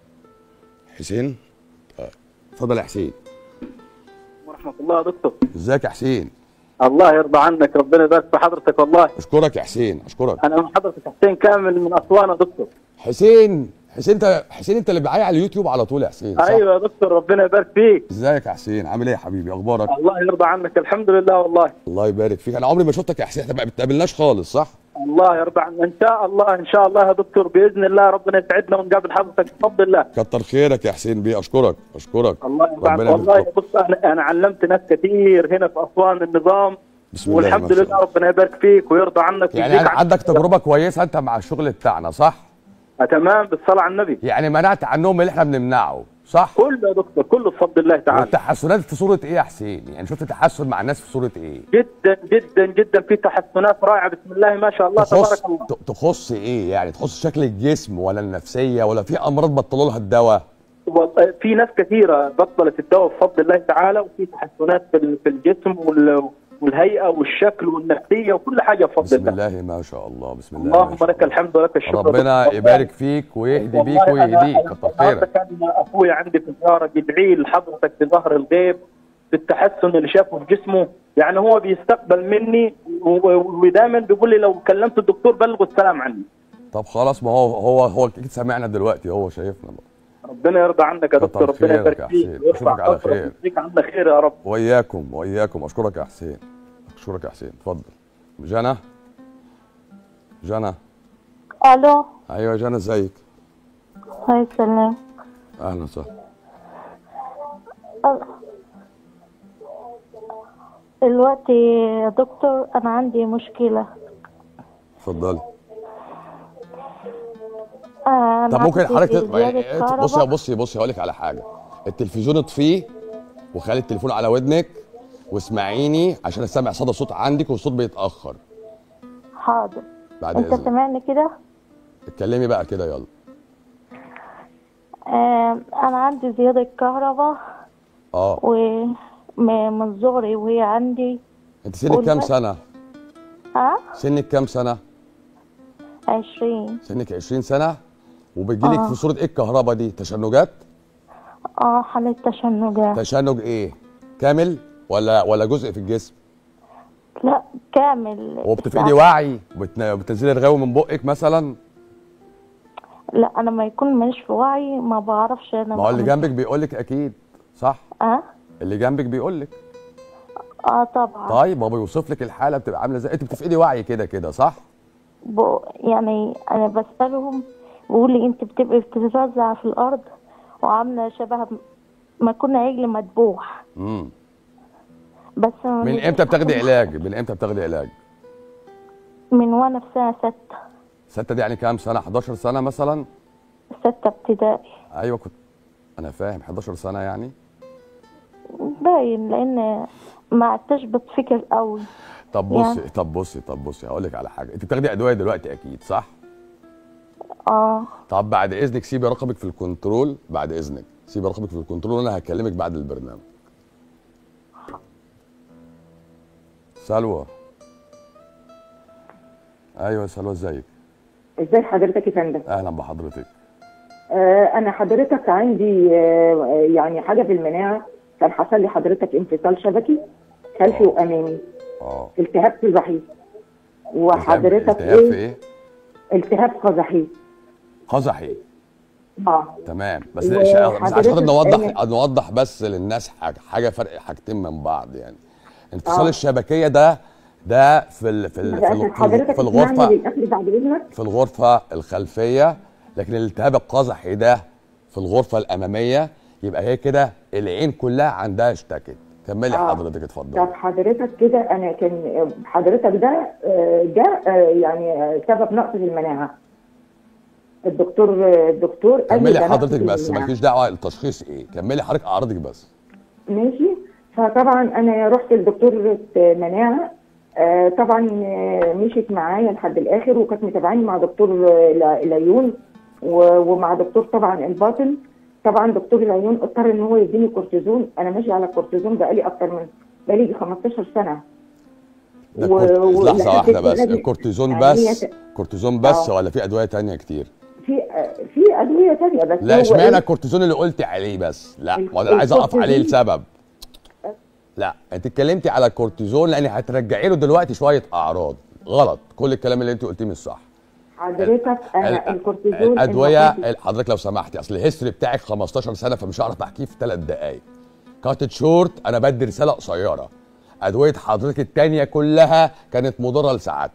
حسين اتفضل يا حسين ورحمة الله يا دكتور ازيك يا حسين الله يرضى عنك ربنا يبارك في حضرتك والله اشكرك يا حسين اشكرك انا من حضرتك حسين كامل من اسوان يا دكتور حسين حسين انت حسين انت اللي معايا على اليوتيوب على طول يا حسين صح؟ ايوه يا دكتور ربنا يبارك فيك ازيك يا حسين عامل ايه يا حبيبي اخبارك الله يرضى عنك الحمد لله والله الله يبارك فيك انا عمري ما شفتك يا حسين احنا ما بتقابلناش خالص صح الله يرضى عنا ان شاء الله ان شاء الله يا دكتور باذن الله ربنا يسعدنا ونقابل حضرتك بفضل الله كتر خيرك يا حسين بيه اشكرك اشكرك الله يرضى عنك ربنا والله يبارك بص انا انا علمت ناس كتير هنا في اسوان النظام بسم الله والحمد ما شاء لله ربنا يبارك فيك ويرضى عنك يعني ويديك عن- عندك تجربه كويسه انت مع الشغل بتاعنا صح آه، تمام بالصلاه على النبي يعني منعت عنهم اللي احنا بنمنعه صح كله يا دكتور كله بفضل الله تعالى والتحسنات في صوره ايه يا حسين يعني شفت تحسن مع الناس في صوره ايه جدا جدا جدا في تحسنات رائعه بسم الله ما شاء الله تخص تبارك الله ت- تخص ايه يعني تخص شكل الجسم ولا النفسيه ولا في امراض بطلوا لها الدواء والله في ناس كثيره بطلت الدواء بفضل الله تعالى وفي تحسنات في ال- في الجسم وال- والهيئه والشكل والنفسيه وكل حاجه بفضل بسم الله الله ما شاء الله بسم الله ما اللهم شاء لك الله. الحمد ولك الشكر ربنا دكتور. يبارك فيك ويهدي بيك والله أنا- ويهديك أنا كتر النهارده خيرك كان اخويا عندي في زياره يدعي لحضرتك بظهر الغيب بالتحسن اللي شافه في جسمه يعني هو بيستقبل مني و- و- ودايما بيقول لي لو كلمت الدكتور بلغوا السلام عني طب خلاص ما هو هو هو اكيد سامعنا دلوقتي هو شايفنا بقى. ربنا يرضى عنك يا كتر دكتور ربنا خيرك يبارك يا فيك حسين. ويرفع أشوفك على قدرك خير. ويجزيك عنا خير يا رب واياكم واياكم اشكرك يا حسين اشكرك يا حسين اتفضل جنى جنى الو ايوه يا جنى ازيك هاي السلام اهلا وسهلا دلوقتي يا دكتور انا عندي مشكله اتفضلي آه، أنا طب ممكن عندي حضرتك زيادة تط- بصي كهرباء. بصي بصي هقول لك على حاجه التلفزيون اطفيه وخلي التليفون على ودنك واسمعيني عشان اسمع صدى صوت عندك والصوت بيتاخر حاضر بعد انت اذنك سامعني كده اتكلمي بقى كده يلا آه، انا عندي زياده كهرباء اه ومن صغري وهي عندي انت سنك كام والوقت- سنه ها سنك كام سنه عشرين سنك 20 سنه وبتجيلك آه. في صوره ايه الكهرباء دي تشنجات اه حالة تشنجات تشنج ايه كامل ولا ولا جزء في الجسم لا كامل وبتفقدي وعي وبتن- وبتنزلي الغاوي من بقك مثلا لا انا ما يكون ماليش في وعي ما بعرفش انا ما هو اللي بعمل- جنبك بيقول لك اكيد صح اه اللي جنبك بيقول لك اه طبعا طيب هو بيوصف لك الحاله بتبقى عامله ازاي انت بتفقدي وعي كده كده صح ب... يعني انا بسالهم بيقول لي انت بتبقي بتتوزع في الارض وعامله شبه ما كنا عجل مذبوح امم بس من امتى بتاخدي علاج من امتى بتاخدي علاج من وانا في سنه ستة ستة دي يعني كام سنه 11 سنه مثلا ستة ابتدائي ايوه كنت انا فاهم 11 سنه يعني باين لان ما عدتش بتفكر قوي طب يعني. بصي طب بصي طب بصي هقول لك على حاجه انت بتاخدي ادويه دلوقتي اكيد صح اه طب بعد اذنك سيبي رقمك في الكنترول بعد اذنك سيبي رقمك في الكنترول وانا هكلمك بعد البرنامج سلوى ايوه يا سلوى ازيك ازاي حضرتك يا فندم اهلا بحضرتك آه انا حضرتك عندي آه يعني حاجه في المناعه كان حصل لي حضرتك انفصال شبكي خلفي آه. وامامي اه التهاب في الرحيق وحضرتك التهاب في ايه ايه التهاب قزحي قزحي اه تمام بس و- بس عشان خاطر حضرتك نوضح نوضح بس للناس حاجه حاجه فرق حاجتين من بعض يعني انفصال آه. الشبكيه ده ده في ال في ال في, ال حضرتك في اسمعني الغرفه للاخر بعد اذنك في الغرفه الخلفيه لكن الالتهاب القزحي ده في الغرفه الاماميه يبقى هي كده العين كلها عندها اشتكت كملي آه. حضرتك اتفضلي طب حضرتك كده انا كان حضرتك ده آه، ده آه، يعني آه، سبب نقص في المناعه الدكتور الدكتور قال لي كملي ده نقص حضرتك في بس المناعة. مالكيش دعوه التشخيص ايه كملي حضرتك اعراضك بس ماشي فطبعا انا رحت لدكتور مناعه آه، طبعا آه، مشيت معايا لحد الاخر وكانت متابعاني مع دكتور آه، الع- العيون و- ومع دكتور طبعا الباطن طبعا دكتور العيون اضطر ان هو يديني كورتيزون انا ماشيه على الكورتيزون بقالي اكتر من بقالي يجي 15 سنه ده و- كورت... و- لحظه لحد واحده بس دلوقتي- الكورتيزون يعني بس هي ت- كورتيزون بس آه. ولا في ادويه تانية كتير في آه، في ادويه ثانيه بس لا هو اشمعنى إيه؟ الكورتيزون اللي قلتي عليه بس لا ال- ولا عايز اقف عليه الكورتيزون- لسبب لا انت اتكلمتي على الكورتيزون لان هترجعي له دلوقتي شويه اعراض غلط كل الكلام اللي انت قلتيه مش صح حضرتك انا ال- الكورتيزون الادويه المفروض- حضرتك لو سمحتي اصل الهيستوري بتاعك 15 سنه فمش هعرف احكيه في ثلاث دقائق كاتت شورت انا بدي رساله قصيره ادويه حضرتك التانية كلها كانت مضره لسعادتك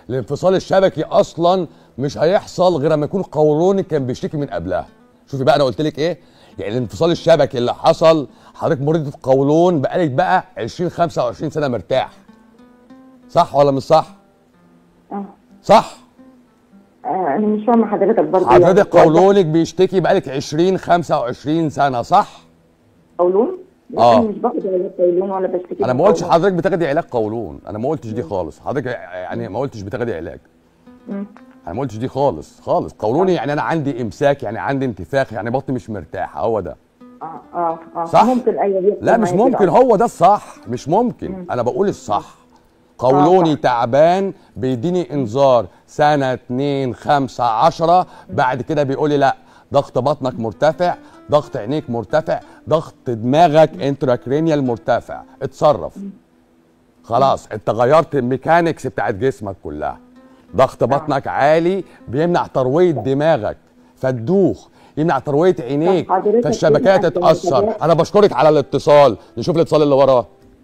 الانفصال الشبكي اصلا مش هيحصل غير لما يكون قولونك كان بيشتكي من قبلها شوفي بقى انا قلت لك ايه يعني الانفصال الشبكي اللي حصل حضرتك مريضه قولون بقالك بقى 20 25 سنه مرتاح صح ولا مش صح اه صح آه، انا مش فاهمه حضرتك برضه حضرتك قولونك بيشتكي بقالك 20 25 سنه صح قولون لا، آه. انا مش باخد علاج قولون ولا بشتكي انا من ما قلتش قولون. حضرتك بتاخدي علاج قولون انا ما قلتش دي خالص حضرتك يعني ما قلتش بتاخدي علاج مم. انا ما قلتش دي خالص خالص قولوني يعني انا عندي امساك يعني عندي انتفاخ يعني بطني مش مرتاحه هو ده اه اه اه صح؟ ممكن ايوه بيحصل لا مش معايا كده. ممكن هو ده الصح مش ممكن انا بقول الصح قولوني آه، صح. تعبان بيديني انذار سنه اتنين خمسة عشرة بعد كده بيقول لي لا ضغط بطنك مرتفع ضغط عينيك مرتفع ضغط دماغك انتراكرينيال مرتفع اتصرف خلاص انت غيرت الميكانيكس بتاعت جسمك كلها ضغط بطنك عالي بيمنع ترويه دماغك فتدوخ يمنع ترويه عينيك حضرتك فالشبكات تسمع تتاثر الشبكات. انا بشكرك على الاتصال نشوف الاتصال اللي وراه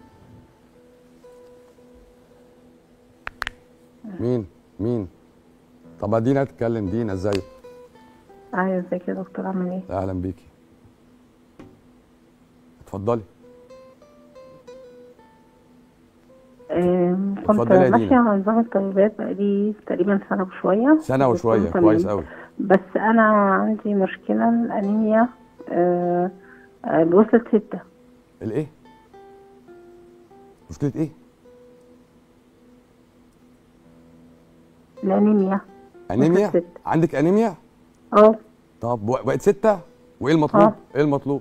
مين مين طب ما دينا تتكلم دينا ازيك ايوه ازيك يا دكتور عامل ايه؟ اهلا بيكي اتفضلي آم، كنت اتفضلي يا ماشية دينا. على نظام الطبيبات بقالي تقريبا سنة وشوية سنه وشويه وكنت كويس تمام. قوي بس أنا عندي مشكلة الأنيميا آه، آه، وصلت ستة الايه مشكله ايه الأنيميا انيميا ستة. عندك انيميا اه طب و- بقت ستة وايه المطلوب آه. ايه المطلوب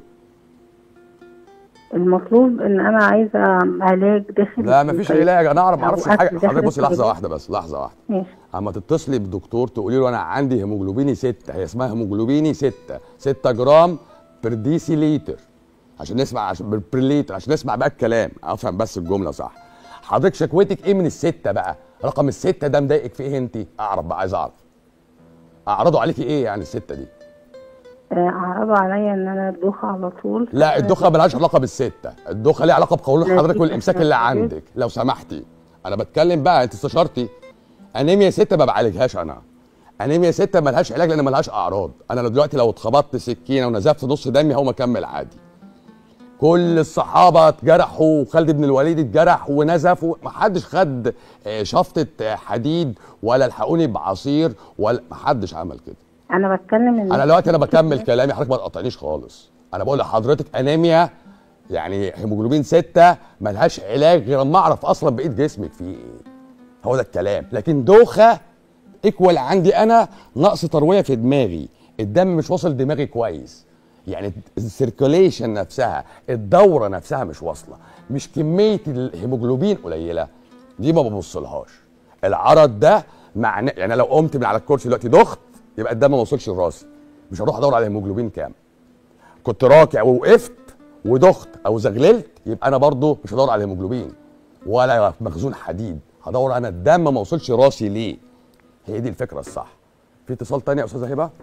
المطلوب إن أنا عايزة علاج داخلي لا مفيش علاج انا اعرف ما أو اعرفش أكل حاجه داخل حضرتك بصي لحظه السرير. واحده بس لحظه واحده ماشي اما تتصلي بالدكتور تقولي له انا عندي هيموجلوبيني 6 هي اسمها هيموجلوبيني 6 6 جرام بر ديسي لتر عشان نسمع عشان بر لتر عشان نسمع بقى الكلام افهم بس الجمله صح حضرتك شكوتك ايه من الستة بقى رقم الستة ده مضايقك في ايه انت اعرف بقى عايز اعرف اعرضوا عليكي ايه يعني الستة دي آه، عرضوا عليا إن أنا أدوخ على طول لا الدوخه ملهاش علاقه بالسته الدوخه ليها علاقه بقولون لا، حضرتك دي والامساك اللي تحتاج عندك لو سمحتي انا بتكلم بقى انت استشارتي انيميا ستة ما بعالجهاش انا انيميا ستة ملهاش علاج لان ملهاش اعراض انا دلوقتي لو اتخبطت سكينه ونزفت نص دمي هو مكمل عادي كل الصحابه اتجرحوا وخالد بن الوليد اتجرح ونزف محدش خد آه، شفطه آه، حديد ولا الحقوني بعصير ولا محدش عمل كده أنا بتكلم إن انا دلوقتي انا بكمل كلامي حضرتك ما تقاطعنيش خالص انا بقول لحضرتك انيميا يعني هيموجلوبين ستة ملهاش علاج غير اما اعرف اصلا بقيه جسمك فيه ايه هو ده الكلام لكن دوخه ايكوال عندي انا نقص ترويه في دماغي الدم مش واصل دماغي كويس يعني السيركوليشن نفسها الدوره نفسها مش واصله مش كميه الهيموجلوبين قليله دي ما ببصلهاش العرض ده معناه يعني لو قمت من على الكرسي دلوقتي دخت يبقى الدم ما وصلش لراسي مش هروح ادور على الهيموجلوبين كام كنت راكع ووقفت ودخت او زغللت يبقى انا برضو مش هدور على الهيموجلوبين ولا مخزون حديد هدور انا الدم ما وصلش راسي ليه هي دي الفكره الصح في اتصال تاني يا استاذه هبه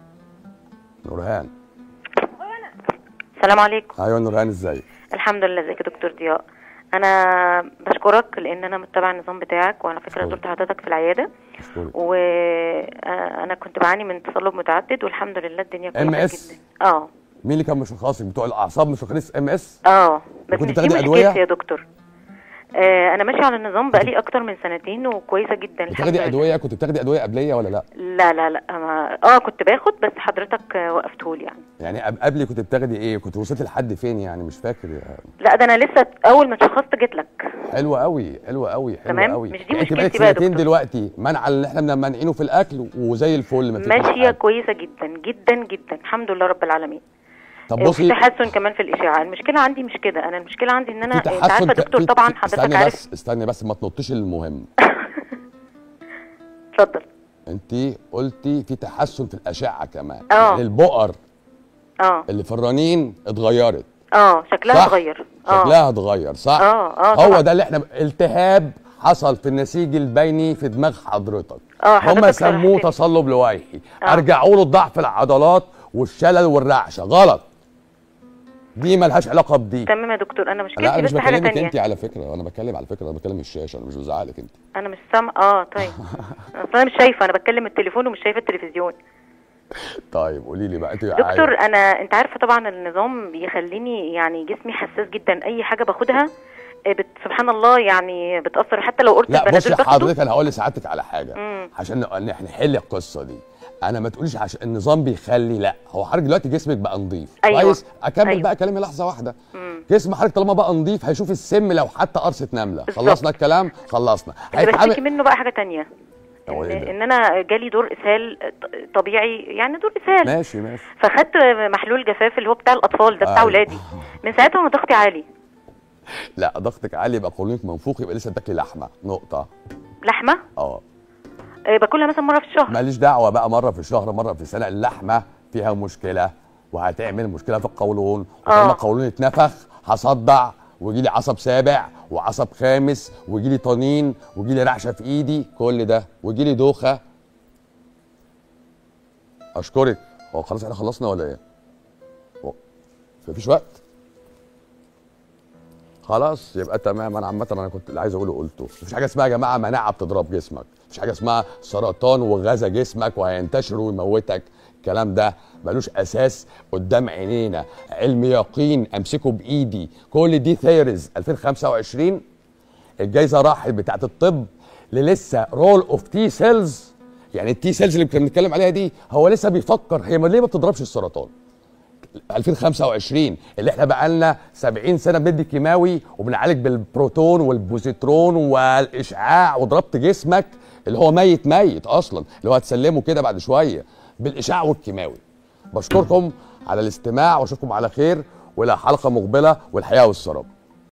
نورهان السلام عليكم ايوه نورهان ازيك الحمد لله ازيك يا دكتور ضياء انا بشكرك لان انا متبعه النظام بتاعك وعلى فكره أشكرك. زرت حضرتك في العياده اشكرك وانا كنت بعاني من تصلب متعدد والحمد لله الدنيا كويسه MS؟ جدا اه مين اللي كان مشخصك بتوع الاعصاب مشخصين ام اس اه بس وكنت مش دي بتاخدي أدوية؟ مشكلتي يا دكتور آه انا ماشيه على النظام بقالي اكتر من سنتين وكويسه جدا الحمد بتاخدي لله ادويه كنت بتاخدي ادويه قبليه ولا لا لا لا لا ما... اه كنت باخد بس حضرتك آه، وقفتهولي يعني يعني قب- قبلي كنت بتاخدي ايه كنت وصلت لحد فين يعني مش فاكر يا لا ده انا لسه اول ما اتشخصت جيت لك حلوه قوي حلوه قوي حلوه تمام؟ قوي مش دي يعني انت بقالك مشكلتي بقى يا سنتين دكتور. دلوقتي منع اللي احنا مانعينه في الاكل وزي الفل ما فيش ماشيه حاجة. كويسه جدا جدا جدا الحمد لله رب العالمين طب وفي بصي تحسن كمان في الاشاعه المشكله عندي مش كده انا المشكله عندي ان انا في انت عارفه ك- دكتور في- طبعا في- حضرتك استني عارف بس استني بس ما تنطيش المهم اتفضل انت قلتي في تحسن في الاشعه كمان اه. يعني البؤر اه اللي في الرنين اتغيرت اه شكلها صح؟ اتغير اه شكلها اتغير صح اه اه هو طبعا. ده اللي احنا التهاب حصل في النسيج البيني في دماغ حضرتك اه هم حضرتك سموه شرحت لي. تصلب لويحي اه. ارجعوا له ضعف العضلات والشلل والرعشه غلط دي ملهاش علاقه بدي تمام يا دكتور انا لا مشكلتي انا مش بس حاجه بكلمك تانية انت على فكره انا بتكلم على فكره انا بكلم الشاشه انا مش بزعلك انت انا مش سامع اه طيب اصل انا مش شايفه انا بتكلم التليفون ومش شايفه التلفزيون طيب قولي لي بقى انت دكتور انا انت عارفه طبعا النظام بيخليني يعني جسمي حساس جدا اي حاجه باخدها آه، بت... سبحان الله يعني بتاثر حتى لو قلت لا البنادول بصي باخده حضرتك انا هقول لسعادتك على حاجه مم. عشان ن- إن نحل القصه دي انا ما تقوليش عشان النظام بيخلي لا هو حضرتك دلوقتي جسمك بقى نظيف أيوة. كويس اكمل أيوة. بقى كلامي لحظه واحده مم. جسم حضرتك طالما بقى نظيف هيشوف السم لو حتى قرصه نمله بالظبط. خلصنا الكلام خلصنا اللي بشتكي منه بقى حاجه تانية هو ان, إيه ده؟ ان انا جالي دور اسهال ط- طبيعي يعني دور اسهال ماشي ماشي فخدت محلول جفاف اللي هو بتاع الاطفال ده بتاع أيوة. اولادي من ساعتها وانا ضغطي عالي لا ضغطك عالي يبقى قولونك منفوخ يبقى لسه بتاكلي لحمه نقطه لحمه اه آه، باكلها مثلا مره في الشهر ماليش دعوه بقى مره في الشهر مره في السنه اللحمه فيها مشكله وهتعمل مشكله في القولون ولما آه. القولون اتنفخ هصدع ويجي لي عصب سابع وعصب خامس ويجي لي طنين ويجي لي رعشه في ايدي كل ده ويجي لي دوخه اشكرك هو خلاص احنا خلصنا ولا ايه؟ هو- مفيش وقت خلاص يبقى تمام انا عامه انا كنت اللي عايز اقوله قلته مفيش حاجه اسمها يا جماعه مناعه بتضرب جسمك مفيش حاجه اسمها سرطان وغذا جسمك وهينتشر ويموتك الكلام ده ملوش اساس قدام عينينا علم يقين امسكه بايدي كل دي ثيريز 2025 الجائزه راحت بتاعت الطب للسه رول اوف تي سيلز يعني التي سيلز اللي كنا بنتكلم عليها دي هو لسه بيفكر هي ما- ليه ما بتضربش السرطان 2025 اللي احنا بقى لنا 70 سنه بندي كيماوي وبنعالج بالبروتون والبوزيترون والاشعاع وضربت جسمك اللي هو ميت ميت اصلا اللي هو هتسلمه كده بعد شويه بالاشعاع والكيماوي بشكركم على الاستماع واشوفكم على خير والى حلقه مقبله والحياه والسراب